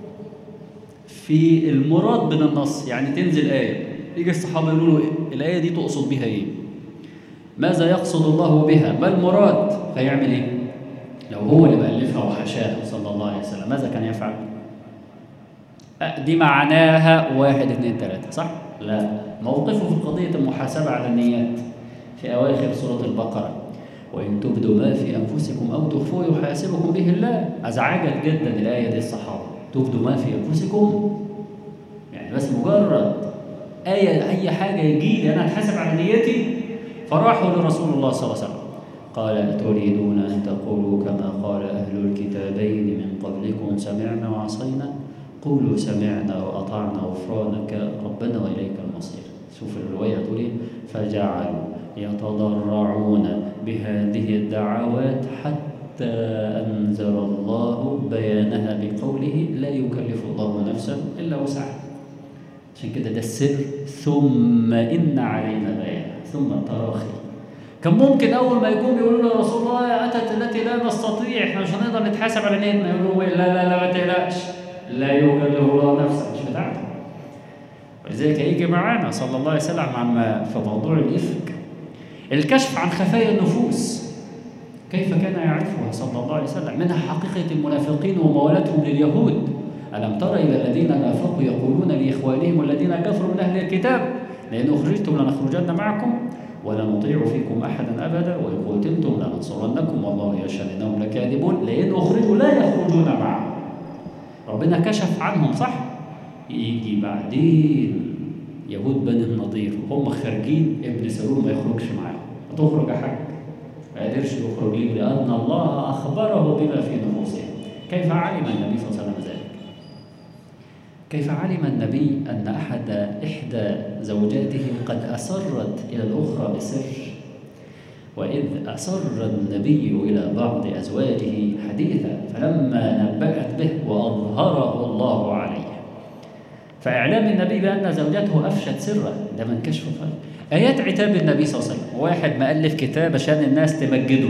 في المراد من النص يعني تنزل آية يجي الصحابة يقولوا له الآية دي تقصد بها إيه؟ ماذا يقصد الله بها؟ ما المراد؟ فيعمل إيه؟ لو هو اللي مألفها وحشاها صلى الله عليه وسلم ماذا كان يفعل؟ دي معناها واحد اثنين ثلاثة صح؟ لا موقفه في قضية المحاسبة على النيات في أواخر سورة البقرة وإن تبدوا ما في أنفسكم أو تخفوه يحاسبكم به الله أزعجت جدا الآية دي الصحابة تبدوا ما في انفسكم يعني بس مجرد آية أي حاجة يجي لي أنا أتحاسب على نيتي فراحوا لرسول الله صلى الله عليه وسلم قال أتريدون أن تقولوا كما قال أهل الكتابين من قبلكم سمعنا وعصينا قولوا سمعنا وأطعنا غفرانك ربنا وإليك المصير شوف الرواية تقول إيه فجعلوا يتضرعون بهذه الدعوات حتى حتى أنزل الله بيانها بقوله لا يكلف الله نفسا إلا وسعها عشان كده ده السر ثم إن علينا بيان ثم التراخي كان ممكن أول ما يقوم يقولوا له رسول الله أتت التي لا نستطيع إحنا مش هنقدر نتحاسب على نيتنا يقولوا لا لا لا ما تقلقش لا يكلف الله نفسا مش بتاعته ولذلك هيجي معانا صلى الله عليه وسلم عما في موضوع الإفك الكشف عن خفايا النفوس كيف كان يعرفها صلى الله عليه وسلم منها حقيقة المنافقين وموالاتهم لليهود ألم تر إلى الذين نافقوا يقولون لإخوانهم الذين كفروا من أهل الكتاب لئن أخرجتم لنخرجن معكم ولا نطيع فيكم أحدا أبدا وإن قتلتم لننصرنكم والله يشهد إنهم لكاذبون لئن أخرجوا لا يخرجون معهم ربنا كشف عنهم صح يجي بعدين يهود بني النضير وهم خارجين ابن سلول ما يخرجش معاهم هتخرج يا حاج ما قدرش يخرج ليه لأن الله أخبره بما في نفوسهم كيف علم النبي صلى الله عليه وسلم ذلك كيف علم النبي أن أحد إحدى زوجاته قد أسرت إلى الأخرى بسر وإذ أسر النبي إلى بعض أزواجه حديثا فلما نبأت به وأظهره الله عليه فإعلام النبي بأن زوجته أفشت سره ده من كشف الفرق آيات عتاب النبي صلى الله عليه وسلم واحد مؤلف كتاب عشان الناس تمجده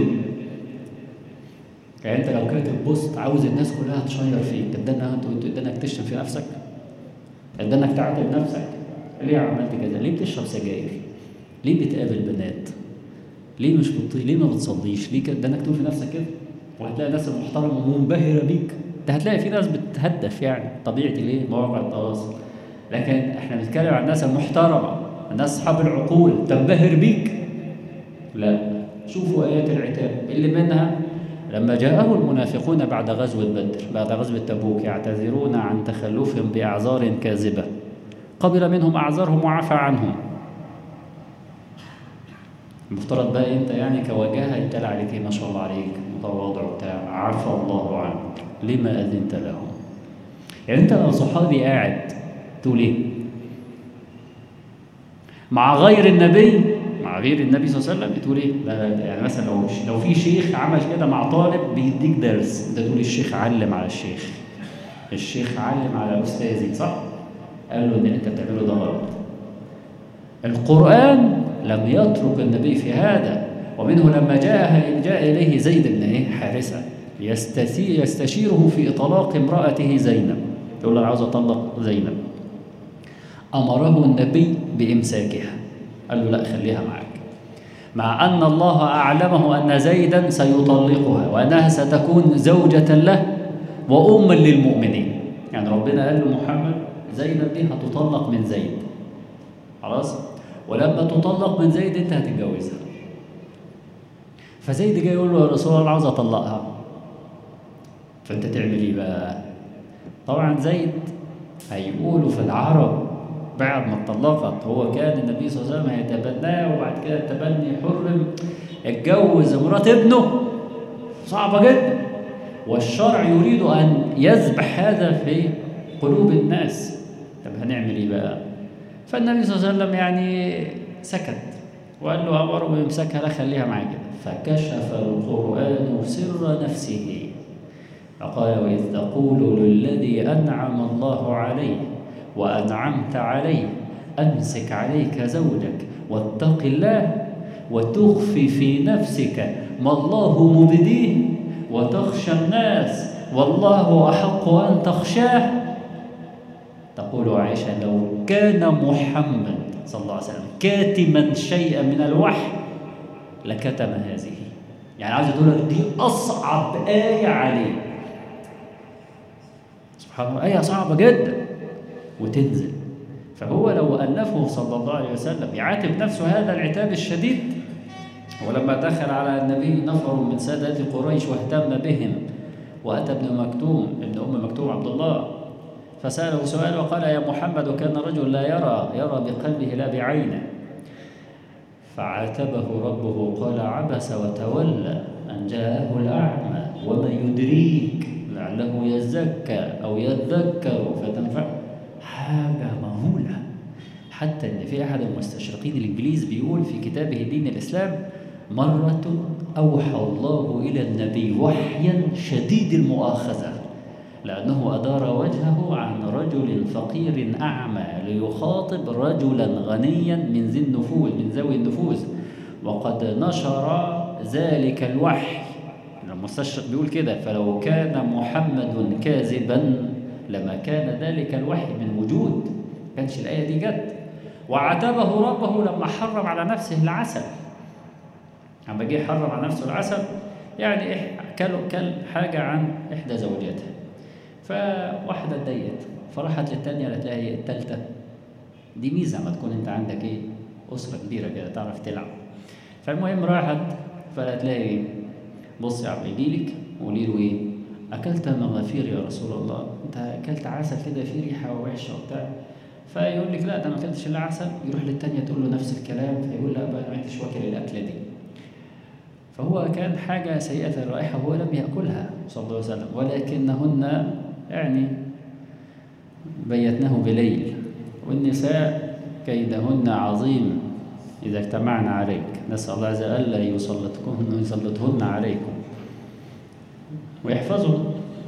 يعني انت لو كاتب بوست عاوز الناس كلها تشير فيك طب ده انت ده انك تشتم في نفسك ده انك تعاتب نفسك ليه عملت كده ليه بتشرب سجاير ليه بتقابل بنات ليه مش بت... ليه ما بتصليش ليه كده ده انك تقول في نفسك كده وهتلاقي ناس محترمه منبهره بيك ده هتلاقي في ناس بتهدف يعني طبيعه الايه مواقع التواصل لكن احنا بنتكلم عن الناس المحترمه الناس اصحاب العقول تنبهر بيك لا شوفوا ايات العتاب اللي منها لما جاءه المنافقون بعد غزوة بدر بعد غزوة تبوك يعتذرون عن تخلفهم بأعذار كاذبة قبل منهم أعذارهم وعفى عنهم المفترض بقى انت يعني كوجاهة يتلى عليك إيه؟ ما شاء الله عليك متواضع بتاع عفى الله عنك لما أذنت لهم يعني انت لو صحابي قاعد تقول ايه مع غير النبي مع غير النبي صلى الله عليه وسلم بتقول ايه لا لا يعني مثلا لو لو في شيخ عمل كده مع طالب بيديك درس انت تقول الشيخ علم على الشيخ الشيخ علم على استاذي صح قال له ان اللي انت بتعمله ده غلط القران لم يترك النبي في هذا ومنه لما جاء جاء اليه زيد بن ايه حارثه يستشيره في طلاق امراته زينب يقول له انا عاوز اطلق زينب امره النبي بامساكها قال له لا خليها معك مع أن الله أعلمه أن زيدا سيطلقها وأنها ستكون زوجة له وأما للمؤمنين يعني ربنا قال له محمد زينب دي هتطلق من زيد خلاص ولما تطلق من زيد انت هتتجوزها فزيد جاي يقول له يا رسول الله انا عاوز اطلقها فانت تعمل ايه بقى طبعا زيد هيقولوا في العرب بعد ما اتطلقت هو كان النبي صلى الله عليه وسلم هيتبناه وبعد كده التبني حرم اتجوز مرات ابنه صعبة جدا والشرع يريد أن يذبح هذا في قلوب الناس طب هنعمل ايه بقى فالنبي صلى الله عليه وسلم يعني سكت وقال له أمره بيمسكها لا خليها معايا كده فكشف القرآن سر نفسه فقال وإذ تقول للذي أنعم الله عليه وأنعمت عليه أمسك عليك زوجك واتق الله وتخفي في نفسك ما الله مبديه وتخشى الناس والله أحق أن تخشاه تقول عائشة لو كان محمد صلى الله عليه وسلم كاتما شيئا من الوحي لكتم هذه يعني عايز تقول لك دي أصعب آية عليه سبحان الله آية صعبة جدا وتنزل فهو لو ألفه صلى الله عليه وسلم يعاتب نفسه هذا العتاب الشديد ولما دخل على النبي نفر من سادات قريش واهتم بهم وأتى ابن مكتوم ابن أم مكتوم عبد الله فسأله سؤال وقال يا محمد كان رجل لا يرى يرى بقلبه لا بعينه فعاتبه ربه قال عبس وتولى أن جاءه الأعمى وما يدريك لعله يزكى أو يذكر فتنفعه حاجة مهولة حتى إن في أحد المستشرقين الإنجليز بيقول في كتابه دين الإسلام مرة أوحى الله إلى النبي وحيا شديد المؤاخذة لأنه أدار وجهه عن رجل فقير أعمى ليخاطب رجلا غنيا من ذي النفوذ من ذوي النفوذ وقد نشر ذلك الوحي المستشرق بيقول كده فلو كان محمد كاذبا لما كان ذلك الوحي من وجود كانش الآية دي جت وعاتبه ربه لما حرم على نفسه العسل لما جه حرم على نفسه العسل يعني كل كل حاجة عن إحدى زوجاتها فواحدة اتضايقت فراحت للتانية قالت لها ايه التالتة دي ميزة ما تكون أنت عندك إيه أسرة كبيرة كده تعرف تلعب فالمهم راحت فقالت لها إيه بص يا عم يجيلك وقولي له إيه أكلت مغافير يا رسول الله أنت أكلت عسل كده فيه ريحة وحشة وبتاع فيقول لك لا ده ما أكلتش إلا عسل يروح للتانية تقول له نفس الكلام فيقول لا بقى ما عدتش واكل الأكلة دي فهو كان حاجة سيئة الرائحة وهو لم يأكلها صلى الله عليه وسلم ولكنهن يعني بيتناه بليل والنساء كيدهن عظيم إذا اجتمعن عليك نسأل الله عز وجل ألا يسلطكن يسلطهن عليكم ويحفظهم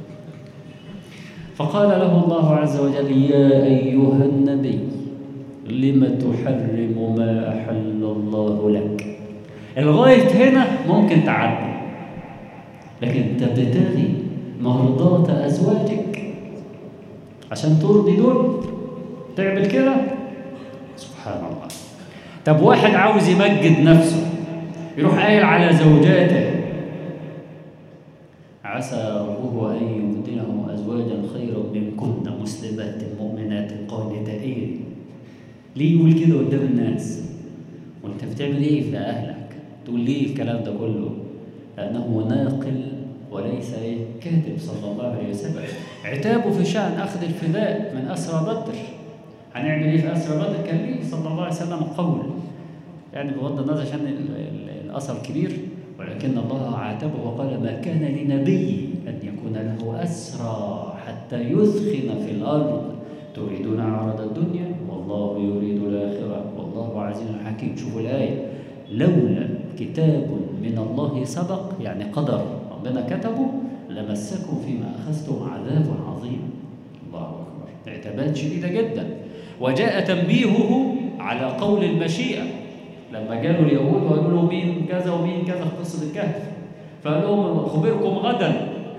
فقال له الله عز وجل يا أيها النبي لم تحرم ما أحل الله لك لغاية هنا ممكن تعدي لكن تبتغي مرضات أزواجك عشان ترضي دول تعمل كده سبحان الله طب واحد عاوز يمجد نفسه يروح قايل على زوجاته عسى ربه أن يبدله أزواجا خيرا منكن مسلمات مؤمنات قانتات ليه يقول كده قدام الناس وانت بتعمل ايه في اهلك تقول ليه الكلام ده كله لانه ناقل وليس ايه كاتب صلى الله عليه وسلم عتابه في شان اخذ الفداء من اسرى بدر هنعمل ايه في اسرى بدر كان ليه صلى الله عليه وسلم قول يعني بغض النظر عشان ال- ال- الاثر كبير ولكن الله عاتبه وقال ما كان لنبي ان يكون له اسرى حتى يثخن في الارض تريدون عرض الدنيا والله يريد الاخره والله عزيز حكيم شوفوا الايه لولا كتاب من الله سبق يعني قدر ربنا كتبه لمسكم فيما اخذتم عذاب عظيم الله اكبر اعتبارات شديده جدا وجاء تنبيهه على قول المشيئه لما جاءوا اليهود وقالوا له مين كذا ومين كذا في قصه الكهف فقال لهم اخبركم غدا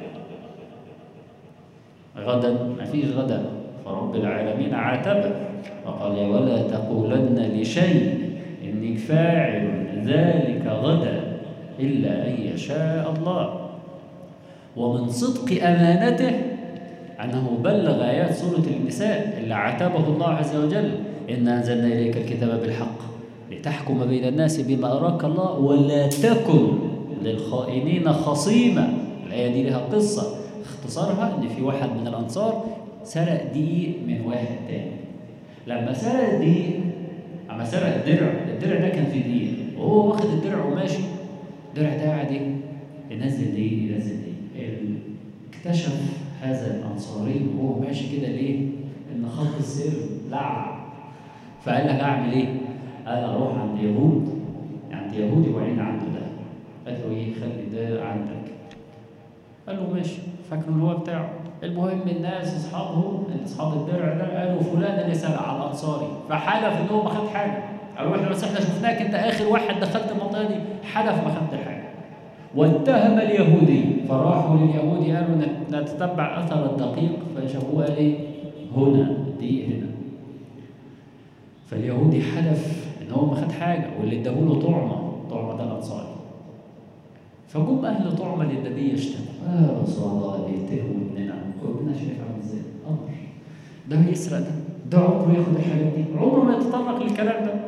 غدا ما فيش غدا فرب العالمين عاتبه وقال ولا تقولن لشيء اني فاعل ذلك غدا الا ان يشاء الله ومن صدق امانته انه بلغ ايات سوره النساء اللي عاتبه الله عز وجل انا انزلنا اليك الكتاب بالحق لتحكم بين الناس بما اراك الله ولا تكن للخائنين خصيما الايه دي لها قصه اختصارها ان في واحد من الانصار سرق دقيق من واحد تاني لما سرق الدقيق اما سرق الدرع الدرع ده كان فيه دقيق وهو واخد الدرع وماشي الدرع ده قاعد ايه ينزل دقيق ينزل دقيق ال- اكتشف هذا الانصاري وهو ماشي كده ليه ان خط السير لعب فقال لك اعمل ايه قال اروح عند يهود عند يهودي وعين عنده ده قال له ايه خلي ده عندك قال له ماشي فاكره ان هو بتاعه المهم الناس اصحابه اصحاب الدرع ده قالوا فلان اللي سرق على الانصاري فحلف ان هو ما خد حاجه قالوا احنا بس احنا شفناك انت اخر واحد دخلت المنطقه دي حلف ما خدت حاجه واتهم اليهودي فراحوا لليهودي قالوا نت- نتتبع اثر الدقيق فشافوه قال ايه هنا دي هنا فاليهودي حلف ان هو ما خد حاجه واللي اداهوله طعمه طعمه ده الانصاري فجم اهل طعمه للنبي يشتكوا يا رسول الله بيتهموا ابننا وابننا شايف عامل ازاي امر ده هيسرق ده ده عمره ياخد الحاجات دي عمره ما يتطرق للكلام ده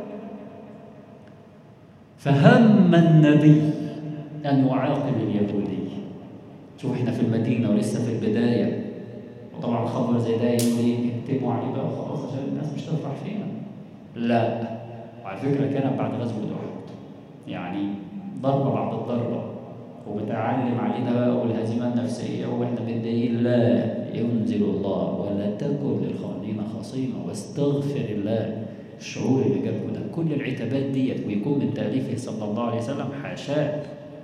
فهم النبي ان يعاقب اليهودي شوف احنا في المدينه ولسه في البدايه وطبعا خبر زي ده يقول ايه اكتبوا عليه بقى خلاص عشان الناس مش تفرح فينا لا وعلى فكره كانت بعد غزوه احد يعني ضربه بعد الضربه وبتعلم علينا بقى والهزيمه النفسيه واحنا متضايقين لا ينزل الله ولا تكن للخائنين خصيما واستغفر الله الشعور اللي جابه ده كل العتابات ديت ويكون من تاليفه صلى الله عليه وسلم حاشاه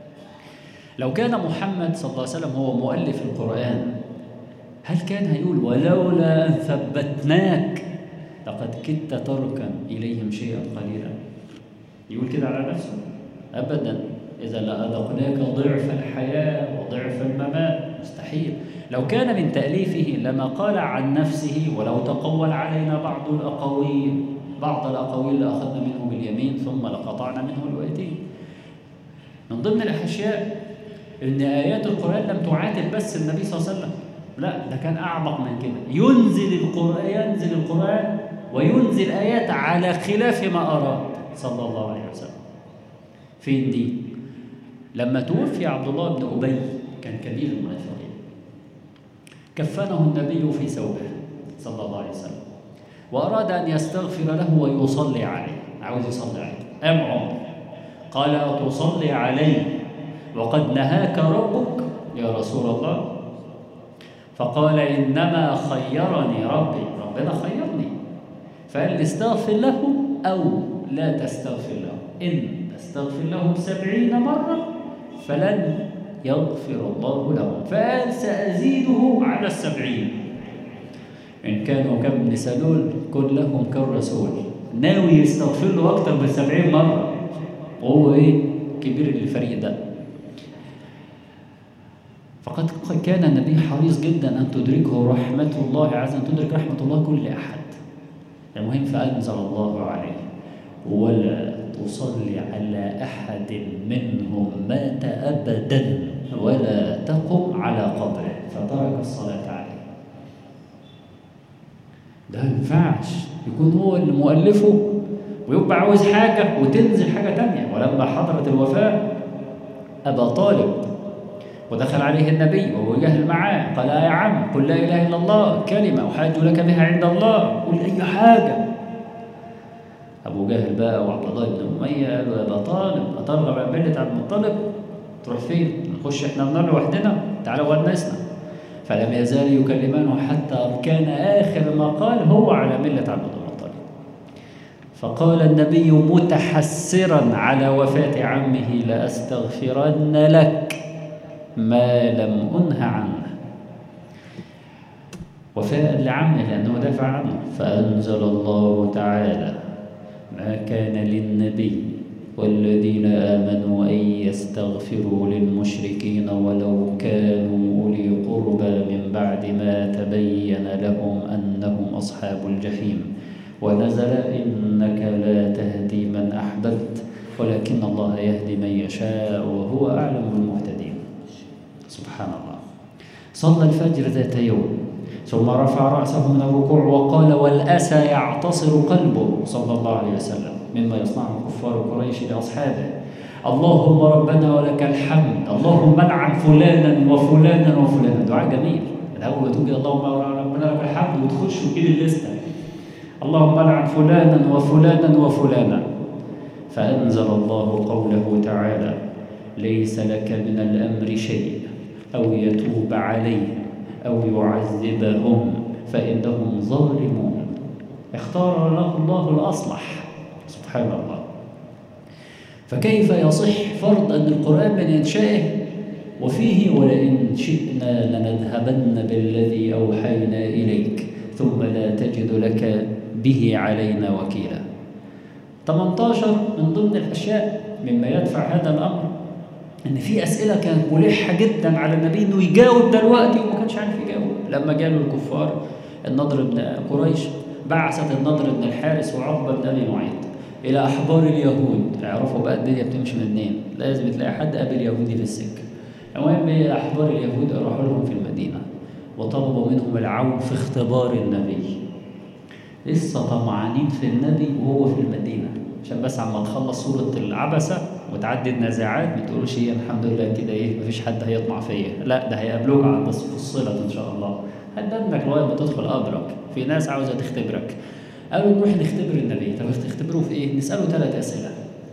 لو كان محمد صلى الله عليه وسلم هو مؤلف القرآن هل كان هيقول ولولا أن ثبتناك لقد كدت تركا إليهم شيئا قليلا يقول كده على نفسه أبدا إذا لأذقناك ضعف الحياة وضعف الممات مستحيل لو كان من تأليفه لما قال عن نفسه ولو تقول علينا بعض الأقاويل بعض الأقاويل لأخذنا منه باليمين ثم لقطعنا منه الوتين من ضمن الأشياء ان ايات القران لم تعاتب بس النبي صلى الله عليه وسلم لا ده كان اعمق من كده ينزل القران ينزل القران وينزل ايات على خلاف ما اراد صلى الله عليه وسلم فين دي لما توفي عبد الله بن ابي كان كبير المنافقين كفنه النبي في ثوبه صلى الله عليه وسلم واراد ان يستغفر له ويصلي عليه عاوز يصلي عليه قام عمر قال اتصلي عليه وقد نهاك ربك يا رسول الله فقال إنما خيرني ربي ربنا خيرني فقال استغفر له أو لا تستغفر له إن تستغفر له سبعين مرة فلن يغفر الله له فقال سأزيده على السبعين إن كانوا كابن سلول كن لهم كالرسول ناوي يستغفر له أكتر من سبعين مرة وهو إيه كبير الفريق ده فقد كان النبي حريص جدا ان تدركه رحمه الله عز وجل تدرك رحمه الله كل احد المهم فانزل الله عليه ولا تصلي على احد منهم مات ابدا ولا تقم على قبره فترك الصلاة عليه ده ما ينفعش يكون هو اللي مؤلفه ويبقى عاوز حاجة وتنزل حاجة تانية ولما حضرت الوفاة أبا طالب ودخل عليه النبي وهو جهل معاه قال يا عم قل لا إله إلا الله كلمة أحاج لك بها عند الله قل أي حاجة أبو جهل بقى وعبد الله بن أمية قالوا يا أبا طالب أترغب عن ملة عبد المطلب تروح فين؟ نخش إحنا النار لوحدنا تعالى ونسنا فلم يزال يكلمانه حتى كان آخر ما قال هو على ملة عبد المطلب فقال النبي متحسرا على وفاة عمه لأستغفرن لك ما لم أنه عنه وفاء لعمه لأنه دافع عنه فأنزل الله تعالى ما كان للنبي والذين آمنوا أن يستغفروا للمشركين ولو كانوا أولي قربى من بعد ما تبين لهم أنهم أصحاب الجحيم ونزل إنك لا تهدي من أحببت ولكن الله يهدي من يشاء وهو أعلم بالمهتدين سبحان الله صلى الفجر ذات يوم ثم رفع رأسه من الركوع وقال والأسى يعتصر قلبه صلى الله عليه وسلم مما يصنعه كفار قريش لأصحابه اللهم ربنا ولك الحمد اللهم لعن فلانا وفلانا وفلانا دعاء جميل الأول تقول اللهم ربنا لك الحمد وتخش وكده الليستة اللهم لعن فلانا وفلانا وفلانا فأنزل الله قوله تعالى ليس لك من الأمر شيء أو يتوب عليهم أو يعذبهم فإنهم ظالمون اختار له الله الأصلح سبحان الله فكيف يصح فرض أن القرآن من إنشائه وفيه ولئن شئنا لنذهبن بالذي أوحينا إليك ثم لا تجد لك به علينا وكيلا 18 من ضمن الأشياء مما يدفع هذا الأمر ان في اسئله كانت ملحه جدا على النبي انه يجاوب دلوقتي وما كانش عارف يجاوب لما جاله الكفار النضر بن قريش بعثت النضر بن الحارس وعقبه بن ابي معيط الى احبار اليهود اعرفوا بقى الدنيا بتمشي منين لازم تلاقي حد قابل يهودي في السكه المهم احبار اليهود راحوا لهم في المدينه وطلبوا منهم العون في اختبار النبي لسه طمعانين في النبي وهو في المدينه عشان بس عما تخلص سوره العبسه وتعدي النزاعات ما تقولش هي الحمد لله كده ايه مفيش حد هيطمع فيا لا ده هيقابلوك عند الصلة ان شاء الله هتدنك لغايه ما تدخل قبرك في ناس عاوزه تختبرك قالوا نروح نختبر النبي طب تختبروه في ايه نساله ثلاث اسئله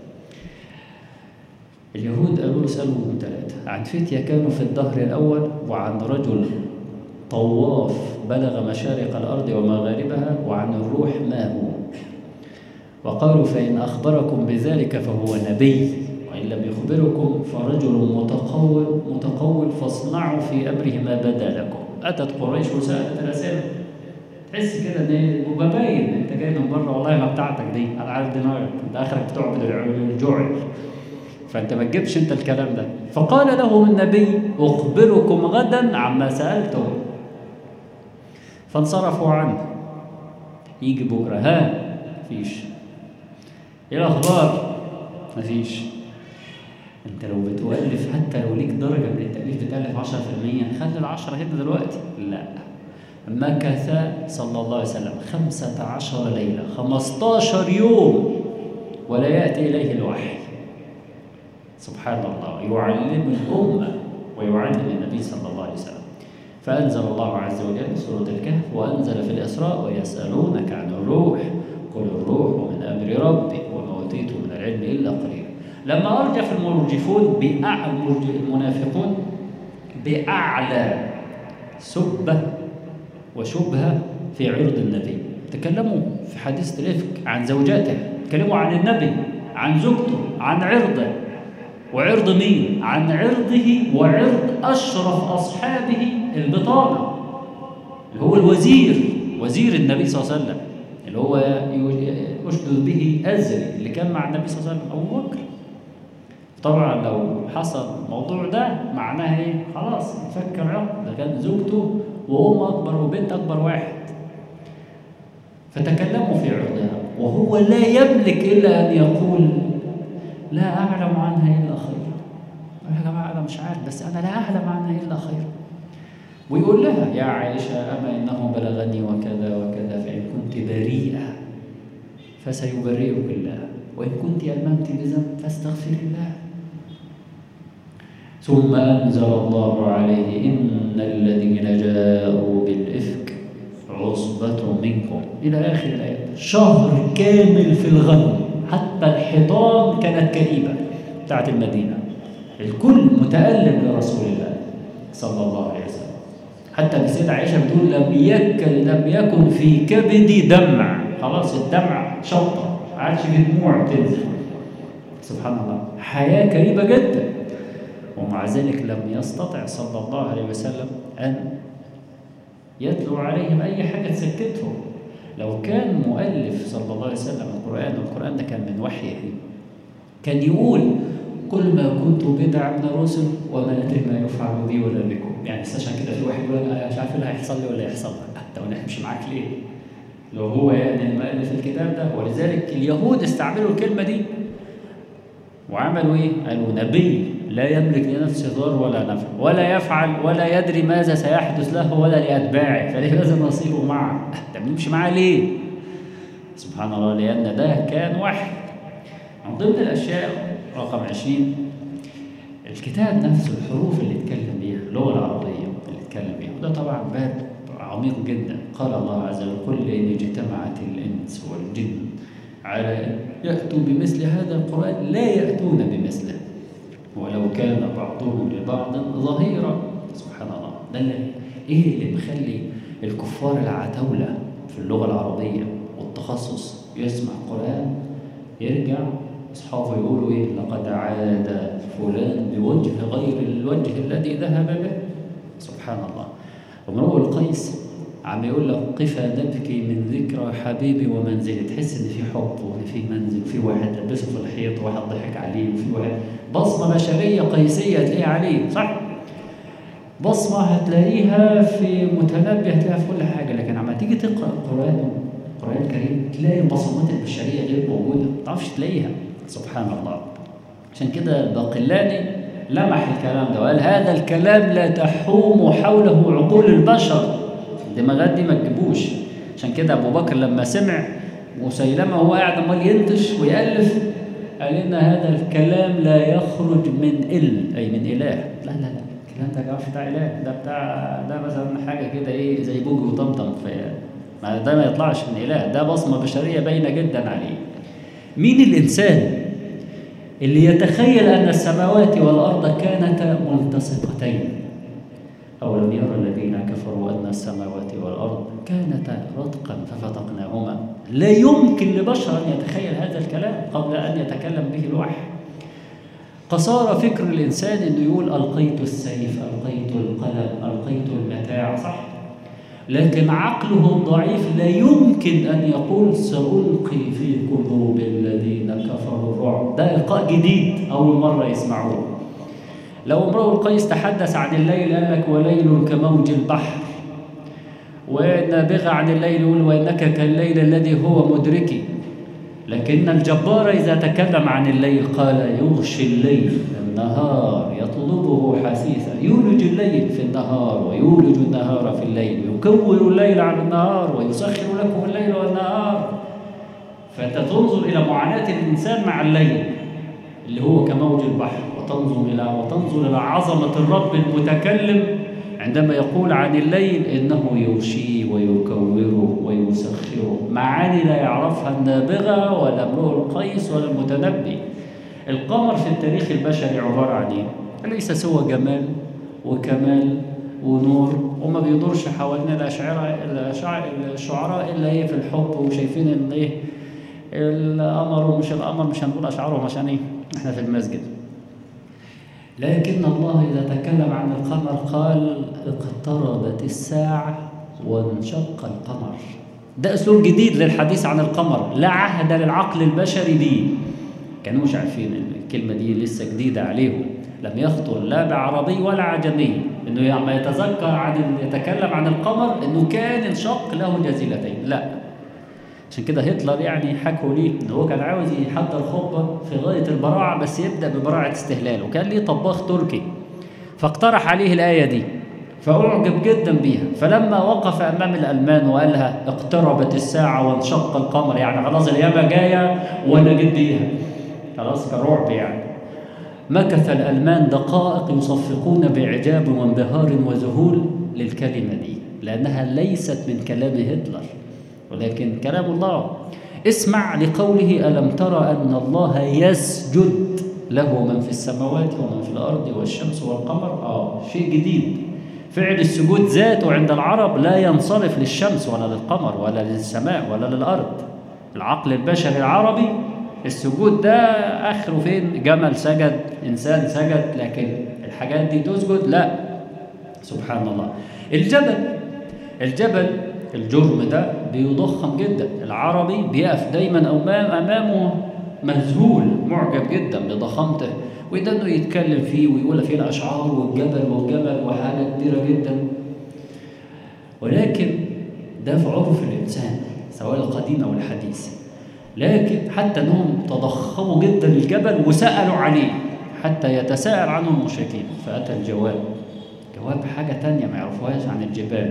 اليهود قالوا له اسالوهم ثلاثه عن فتيه كانوا في الدهر الاول وعن رجل طواف بلغ مشارق الارض ومغاربها وعن الروح ما هو وقالوا فإن أخبركم بذلك فهو نبي وإن لم يخبركم فرجل متقول متقول فاصنعوا في أمره ما بدا لكم أتت قريش وسألت الأسئلة تحس كده ان ايه وببين انت جاي من بره والله ما بتاعتك دي انا عارف دماغك انت اخرك بتعبد الجعل فانت ما تجيبش انت الكلام ده فقال لهم النبي اخبركم غدا عما سالتم فانصرفوا عنه يجي بكره ها مفيش ايه الاخبار مفيش انت لو بتؤلف حتى لو ليك درجه من التاليف بتالف 10% خلي العشرة هنا دلوقتي لا مكث صلى الله عليه وسلم خمسة عشر ليلة خمستاشر يوم ولا يأتي إليه الوحي سبحان الله يعلم الأمة ويعلم النبي صلى الله عليه وسلم فأنزل الله عز وجل سورة الكهف وأنزل في الإسراء ويسألونك عن الروح قل الروح من أمر ربي وما أوتيتم من العلم إلا قليلا لما أرجف المرجفون بأعلى المنافقون بأعلى سبة وشبهة في عرض النبي تكلموا في حديث الإفك عن زوجاته تكلموا عن النبي عن زوجته عن عرضه وعرض مين؟ عن عرضه وعرض أشرف أصحابه البطانة اللي هو الوزير وزير النبي صلى الله عليه وسلم اللي هو أشدد به أزري اللي كان مع النبي صلى الله عليه وسلم أبو بكر طبعا لو حصل الموضوع ده معناها ايه؟ خلاص فك العقد ده كان زوجته وأم أكبر وبنت أكبر واحد فتكلموا في عرضها وهو لا يملك إلا أن يقول لا أعلم عنها إلا خير يا جماعة أنا مش عارف بس أنا لا أعلم عنها إلا خير ويقول لها يا عائشة أما إنه بلغني وكذا وكذا فإن كنت بريئة فسيبرئك الله وإن كنت ألممت بذنب فاستغفر الله ثم أنزل الله عليه إن الذين جاءوا بالإفك عصبة منكم إلى آخر الآية شهر كامل في الغم حتى الحيطان كانت كئيبة بتاعت المدينة الكل متألم لرسول الله صلى الله عليه وسلم حتى السيدة عائشة بتقول لم يكن لم يكن في كبدي دمع خلاص الدمع شطة ما عادش في دموع تنزل سبحان الله حياة كريمة جدا ومع ذلك لم يستطع صلى الله عليه وسلم أن يتلو عليهم أي حاجة تسكتهم لو كان مؤلف صلى الله عليه وسلم القرآن والقرآن ده كان من وحيه كان يقول كل ما كنت بدعا من الرسل وما أدري ما يفعل بي ولا بكم يعني عشان كده في واحد يقول أنا مش عارف اللي هيحصل لي ولا يحصل لك طب أنا همشي معاك ليه؟ لو هو يعني المؤلف الكتاب ده ولذلك اليهود استعملوا الكلمة دي وعملوا ايه؟ قالوا نبي لا يملك لنفسه ضر ولا نفع ولا يفعل ولا يدري ماذا سيحدث له ولا لأتباعه فلماذا نصير معه؟ طب نمشي معاه ليه؟ سبحان الله لأن ده كان وحي من ضمن الأشياء رقم 20 الكتاب نفسه الحروف اللي اتكلم بيها اللغة العربية اللي اتكلم بيها وده طبعا باب عميق جدا قال الله عز وجل قل إن اجتمعت الإنس والجن على أن يأتوا بمثل هذا القرآن لا يأتون بمثله ولو كان بعضهم لبعض ظهيرا سبحان الله ده اللي ايه اللي مخلي الكفار العتاولة في اللغة العربية والتخصص يسمع قرآن يرجع أصحابه يقولوا إيه لقد عاد فلان بوجه غير الوجه الذي ذهب به سبحان الله امرؤ القيس عم يقول لك قفا نبكي من ذكرى حبيبي ومنزلي تحس ان في حب وان في منزل وفي واحد لبسه في الحيط وواحد ضحك عليه وفي واحد بصمه بشريه قيسيه هتلاقيها عليه صح؟ بصمه هتلاقيها في متنبي هتلاقيها في كل حاجه لكن عما تيجي تقرا القران القران الكريم تلاقي البصمات البشريه غير موجوده ما تعرفش تلاقيها سبحان الله عشان كده الباقلاني لمح الكلام ده وقال هذا الكلام لا تحوم حوله عقول البشر الدماغات دي ما تجيبوش عشان كده ابو بكر لما سمع مسيلمه وهو قاعد عمال ينتش ويالف قال ان هذا الكلام لا يخرج من ال اي من اله لا لا لا الكلام ده مش بتاع اله ده بتاع ده مثلا حاجه كده ايه زي بوجي وطمطم في ما ده ما يطلعش من اله ده بصمه بشريه باينه جدا عليه مين الانسان اللي يتخيل ان السماوات والارض كانتا ملتصقتين أولم يرى الذين كفروا أن السماوات والأرض كانتا رتقا ففتقناهما لا يمكن لبشر أن يتخيل هذا الكلام قبل أن يتكلم به الوحي قصارى فكر الإنسان أنه يقول ألقيت السيف ألقيت القلم ألقيت المتاع صح لكن عقله الضعيف لا يمكن أن يقول سألقي في قلوب الذين كفروا الرعب ده إلقاء جديد أول مرة يسمعوه لو امرؤ القيس تحدث عن الليل قال لك وليل كموج البحر ونابغة عن الليل يقول وإنك كالليل الذي هو مدركي لكن الجبار إذا تكلم عن الليل قال يغشي الليل النهار يطلبه حثيثا يولج الليل في النهار ويولج النهار في الليل يكور الليل على النهار ويسخر لكم الليل والنهار فأنت تنظر إلى معاناة الإنسان مع الليل اللي هو كموج البحر وتنظر إلى وتنظر إلى عظمة الرب المتكلم عندما يقول عن الليل إنه يغشيه ويكوره ويسخره معاني لا يعرفها النابغة ولا امرؤ القيس ولا المتنبي القمر في التاريخ البشري عبارة عن إيه؟ ليس سوى جمال وكمال ونور وما بيدورش حوالين الأشعار الشعراء إلا إيه في الحب وشايفين إن إيه القمر ومش القمر مش هنقول أشعارهم عشان إيه؟ إحنا في المسجد لكن الله إذا تكلم عن القمر قال اقتربت الساعة وانشق القمر ده أسلوب جديد للحديث عن القمر لا عهد للعقل البشري به كانوش عارفين الكلمة دي لسه جديدة عليهم لم يخطر لا بعربي ولا عجمي انه لما يتذكر عن يتكلم عن القمر انه كان انشق له جزيلتين لا عشان كده هتلر يعني حكوا ليه ان هو كان عاوز يحضر خطبه في غايه البراعه بس يبدا ببراعه استهلال وكان ليه طباخ تركي فاقترح عليه الايه دي فأعجب جدا بيها فلما وقف أمام الألمان وقالها اقتربت الساعة وانشق القمر يعني خلاص القيامة جاية وأنا جيت بيها خلاص كان رعب يعني مكث الألمان دقائق يصفقون بإعجاب وانبهار وذهول للكلمة دي لأنها ليست من كلام هتلر ولكن كلام الله اسمع لقوله ألم ترى أن الله يسجد له من في السماوات ومن في الأرض والشمس والقمر آه شيء جديد فعل السجود ذاته عند العرب لا ينصرف للشمس ولا للقمر ولا للسماء ولا للأرض العقل البشري العربي السجود ده آخره فين جمل سجد إنسان سجد لكن الحاجات دي تسجد لا سبحان الله الجبل الجبل الجرم ده بيضخم جدا العربي بيقف دايما امامه مذهول معجب جدا بضخامته وده انه يتكلم فيه ويقول فيه الاشعار والجبل والجبل وحاجه كبيره جدا ولكن ده في عرف الانسان سواء القديم او الحديث لكن حتى انهم تضخموا جدا الجبل وسالوا عليه حتى يتساءل عنه المشركين فاتى الجواب جواب حاجه تانية ما يعرفوهاش عن الجبال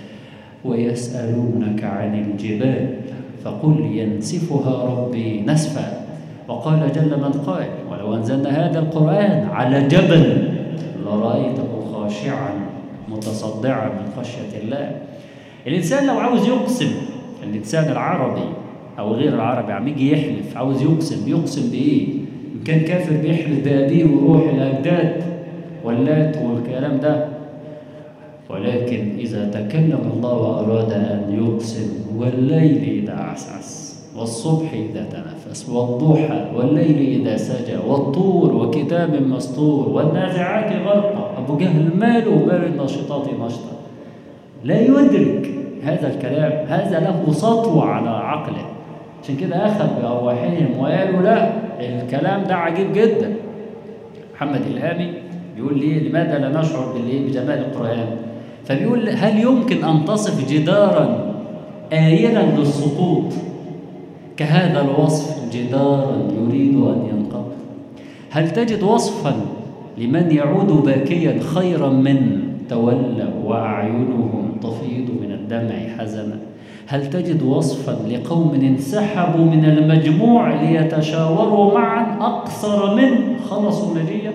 ويسالونك عن الجبال فقل ينسفها ربي نسفا وقال جل من قائل ولو أنزلنا هذا القرآن على جبل لرأيته خاشعا متصدعا من خشية الله الإنسان لو عاوز يقسم الإنسان العربي أو غير العربي عم يجي يحلف عاوز يقسم يقسم بإيه؟ إن كان كافر بيحلف بأبيه وروح الأجداد واللات والكلام ده ولكن إذا تكلم الله وأراد أن يقسم والليل إذا عسعس والصبح إذا تنفس والضحى والليل إذا سجى والطور وكتاب مسطور والنازعات غرقا أبو جهل ماله مال الناشطات نشطا لا يدرك هذا الكلام هذا له سطوة على عقله عشان كده أخذ بأرواحهم وقالوا لا الكلام ده عجيب جدا محمد إلهامي بيقول لي لماذا لا نشعر بالإيه بجمال القرآن فبيقول هل يمكن أن تصف جدارا آيلا للسقوط كهذا الوصف جدارا يريد أن ينقض هل تجد وصفا لمن يعود باكيا خيرا من تولوا وأعينهم تفيض من الدمع حزنا هل تجد وصفا لقوم انسحبوا من المجموع ليتشاوروا معا أقصر من خلصوا نجيا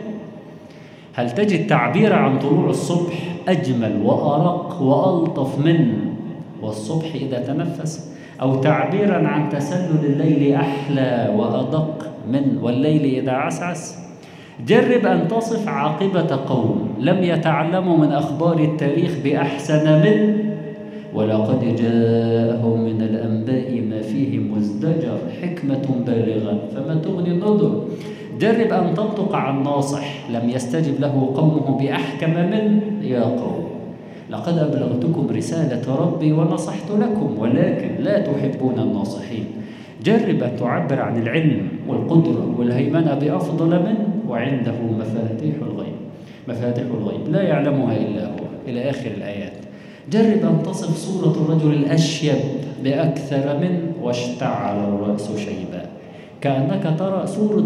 هل تجد تعبير عن طلوع الصبح أجمل وأرق وألطف من والصبح إذا تنفس أو تعبيرا عن تسلل الليل أحلى وأدق من والليل إذا عسعس جرب أن تصف عاقبة قوم لم يتعلموا من أخبار التاريخ بأحسن من ولقد جاءهم من الأنباء ما فيه مزدجر حكمة بالغة فما تغني النذر جرب أن تنطق عن ناصح لم يستجب له قومه بأحكم من يا قوم لقد أبلغتكم رسالة ربي ونصحت لكم ولكن لا تحبون الناصحين جرب أن تعبر عن العلم والقدرة والهيمنة بأفضل منه وعنده مفاتيح الغيب مفاتيح الغيب لا يعلمها إلا هو إلى آخر الآيات جرب أن تصف صورة الرجل الأشيب بأكثر من واشتعل الرأس شيبا كأنك ترى صورة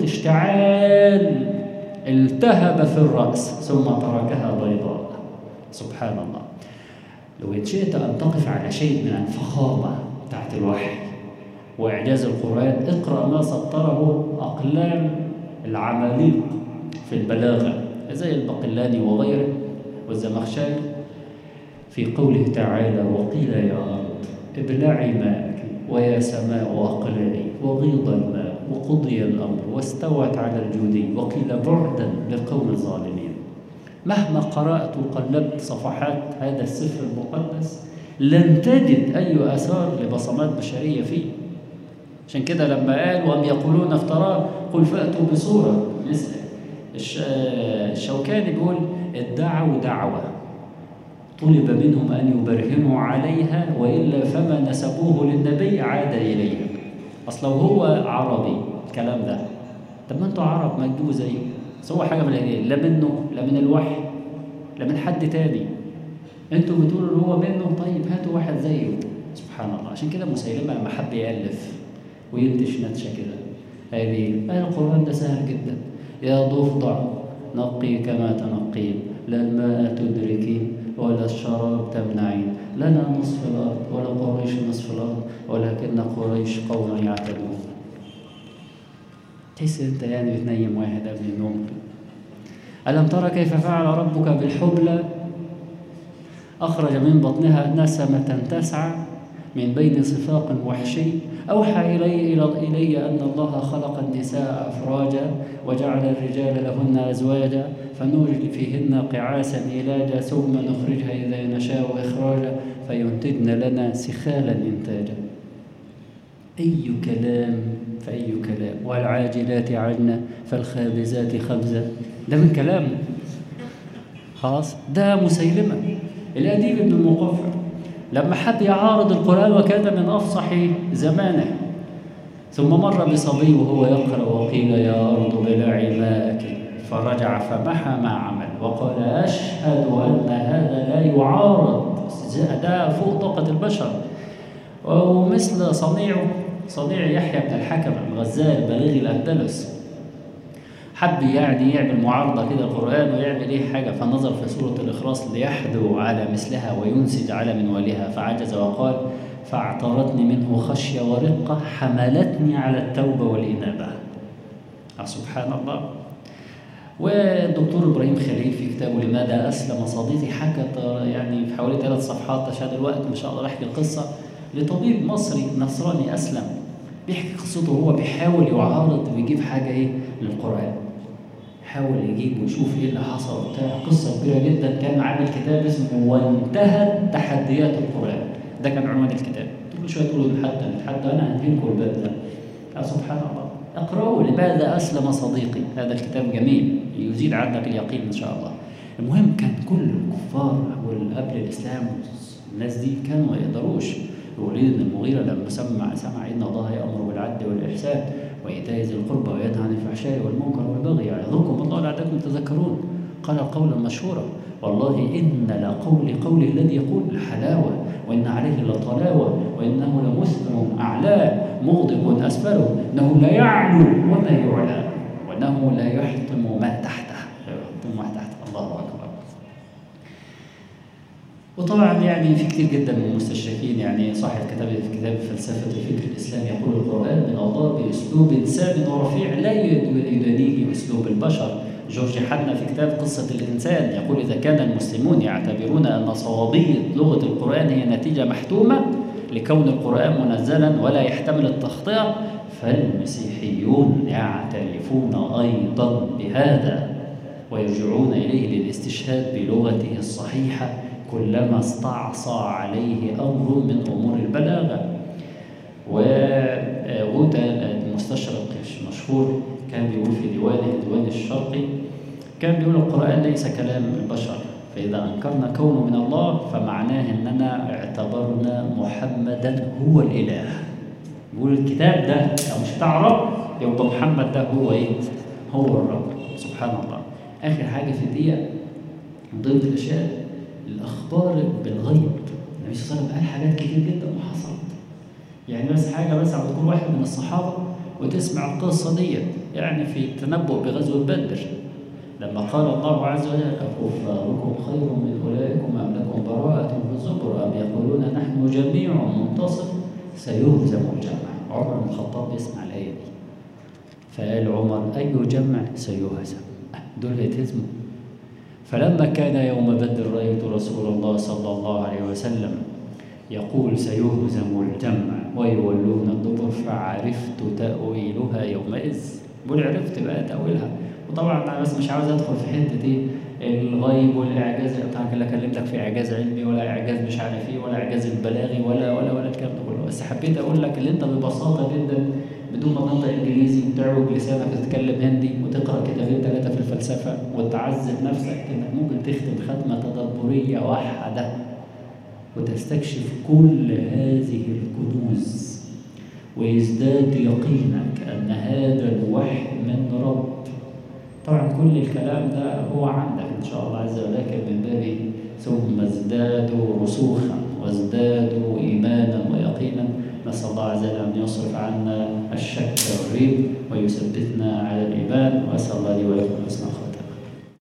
اشتعال التهب في الرأس ثم تركها بيضاء سبحان الله لو شئت أن تقف على شيء من الفخامة بتاعت الوحي وإعجاز القرآن اقرأ ما سطره أقلام العماليق في البلاغة زي البقلاني وغيره والزمخشري في قوله تعالى وقيل يا أرض ابلعي ماءك ويا سماء أقلعي وغيض الماء وقضي الأمر واستوت على الجودي وقيل بعدا للقوم الظالمين مهما قرأت وقلبت صفحات هذا السفر المقدس لن تجد أي أثار لبصمات بشرية فيه عشان كده لما قال وهم يقولون افتراه قل فأتوا بصورة مثل الشوكاني بيقول ادعوا دعوة طلب منهم أن يبرهنوا عليها وإلا فما نسبوه للنبي عاد إليهم أصل لو هو عربي الكلام ده طب ما انتوا عرب ما تجيبوا زيه بس هو حاجة من الاثنين لا منه لا من الوحي لا من حد تاني انتوا بتقولوا اللي هو منه طيب هاتوا واحد زيه سبحان الله عشان كده مسيلمة لما حب يألف وينتش نتشة كده قال ايه؟ قال القرآن ده سهل جدا يا ضفدع نقي كما تنقين لا الماء تدركين ولا الشراب تمنعين لنا نصف الأرض ولا قريش نصف الأرض ولكن قريش قوم يعتدون تحس انت يعني بتنيم واحد قبل النوم ألم ترى كيف فعل ربك بالحبلى أخرج من بطنها نسمة تسعى من بين صفاق وحشي أوحى إلي إلى إلي أن الله خلق النساء أفراجا وجعل الرجال لهن أزواجا فنولد فيهن قعاسا إلاجا ثم نخرجها إذا نشاء إخراجا فينتجن لنا سخالا إنتاجا أي كلام فأي كلام والعاجلات عجنا فالخابزات خبزا ده من كلام خلاص ده مسيلمة الأديب ابن المقفع لما حد يعارض القرآن وكان من أفصح زمانه ثم مر بصبي وهو يقرأ وقيل يا أرض بلعي ماءك فرجع فمحى ما عمل وقال أشهد أن هذا لا يعارض ده فوق طاقة البشر ومثل صنيعه صنيع يحيى بن الحكم الغزال بليغ الأندلس حب يعني يعمل معارضة كده القرآن ويعمل إيه حاجة فنظر في سورة الإخلاص ليحدو على مثلها وينسج على منوالها فعجز وقال فاعترتني منه خشية ورقة حملتني على التوبة والإنابة سبحان الله والدكتور ابراهيم خليل في كتابه لماذا اسلم صديقي حكى يعني في حوالي ثلاث صفحات عشان الوقت مش هقدر احكي القصه لطبيب مصري نصراني اسلم بيحكي قصته وهو بيحاول يعارض ويجيب حاجه ايه للقران حاول يجيب ويشوف ايه اللي حصل وبتاع قصه كبيره جدا كان عامل كتاب اسمه وانتهت تحديات القران ده كان عنوان الكتاب كل شويه تقولوا نتحدى نتحدى انا هنهي لكم الباب ده سبحان الله اقرأوا لماذا أسلم صديقي هذا الكتاب جميل يزيد عندك اليقين إن شاء الله المهم كان كل الكفار والقبل الإسلام الناس دي كانوا ما يقدروش الوليد بن المغيرة لما سمع سمع إن الله يأمر بالعدل والإحسان وإيتاء ذي القربى وينهى عن الفحشاء والمنكر والبغي يعظكم الله لعلكم تذكرون قال قولا مشهورا والله إن لقول قول الذي يقول لحلاوة وإن عليه لطلاوة وإنه لمثمر أعلاه مغضب أسفله إنه لا يعلو وما يعلى وإنه لا يحطم ما تحته لا يحطم ما تحته الله أكبر وطبعا يعني في كثير جدا من المستشرقين يعني صاحب كتاب في كتاب فلسفه الفكر الاسلامي يقول القران من الله باسلوب ثابت ورفيع لا يدانيه اسلوب البشر جورج حنا في كتاب قصة الإنسان يقول إذا كان المسلمون يعتبرون أن صوابية لغة القرآن هي نتيجة محتومة لكون القرآن منزلا ولا يحتمل التخطئة فالمسيحيون يعترفون أيضا بهذا ويرجعون إليه للاستشهاد بلغته الصحيحة كلما استعصى عليه أمر من أمور البلاغة وغوتا المستشرق المشهور كان بيقول في ديوانه الديوان الشرقي كان بيقول القرآن ليس كلام البشر فإذا أنكرنا كونه من الله فمعناه أننا اعتبرنا محمدا هو الإله بيقول الكتاب ده لو مش تعرف يبقى محمد ده هو إيه؟ هو الرب سبحان الله آخر حاجة في الدقيقة من ضمن الأشياء الأخبار بالغيب النبي صلى الله عليه وسلم قال حاجات كتير جدا وحصلت يعني بس حاجة بس عم تكون واحد من الصحابة وتسمع القصة ديت يعني في التنبؤ بغزوة بدر لما قال الله عز وجل أكفاركم خير من أولئكم أم لكم براءة في الزبر أم يقولون نحن جميع منتصر سيهزم الجمع عمر بن الخطاب يسمع الآية دي فقال عمر أي جمع سيهزم دول هيتهزموا فلما كان يوم بدر رأيت رسول الله صلى الله عليه وسلم يقول سيهزم الجمع ويولون الدبر فعرفت تأويلها يومئذ بقول عرفت بقى تأويلها وطبعا انا بس مش عاوز ادخل في حته ايه الغيب والاعجاز طبعا لا كلمتك في اعجاز علمي ولا اعجاز مش عارف ايه ولا اعجاز البلاغي ولا ولا ولا الكلام ده كله بس حبيت اقول لك اللي انت ببساطه جدا بدون ما تنطق انجليزي وتعوج لسانك وتتكلم هندي وتقرا كتابين ثلاثه في الفلسفه وتعذب نفسك انك ممكن تختم ختمه تدبريه واحده وتستكشف كل هذه الكنوز ويزداد يقينك ان هذا الوحي من رب طبعا كل الكلام ده هو عندك ان شاء الله عز وجل من باب ثم ازدادوا رسوخا وازدادوا ايمانا نسأل الله عز وجل أن يصرف عنا الشك والريب ويثبتنا على الإيمان وأسأل الله لي ولكم حسن الخاتمة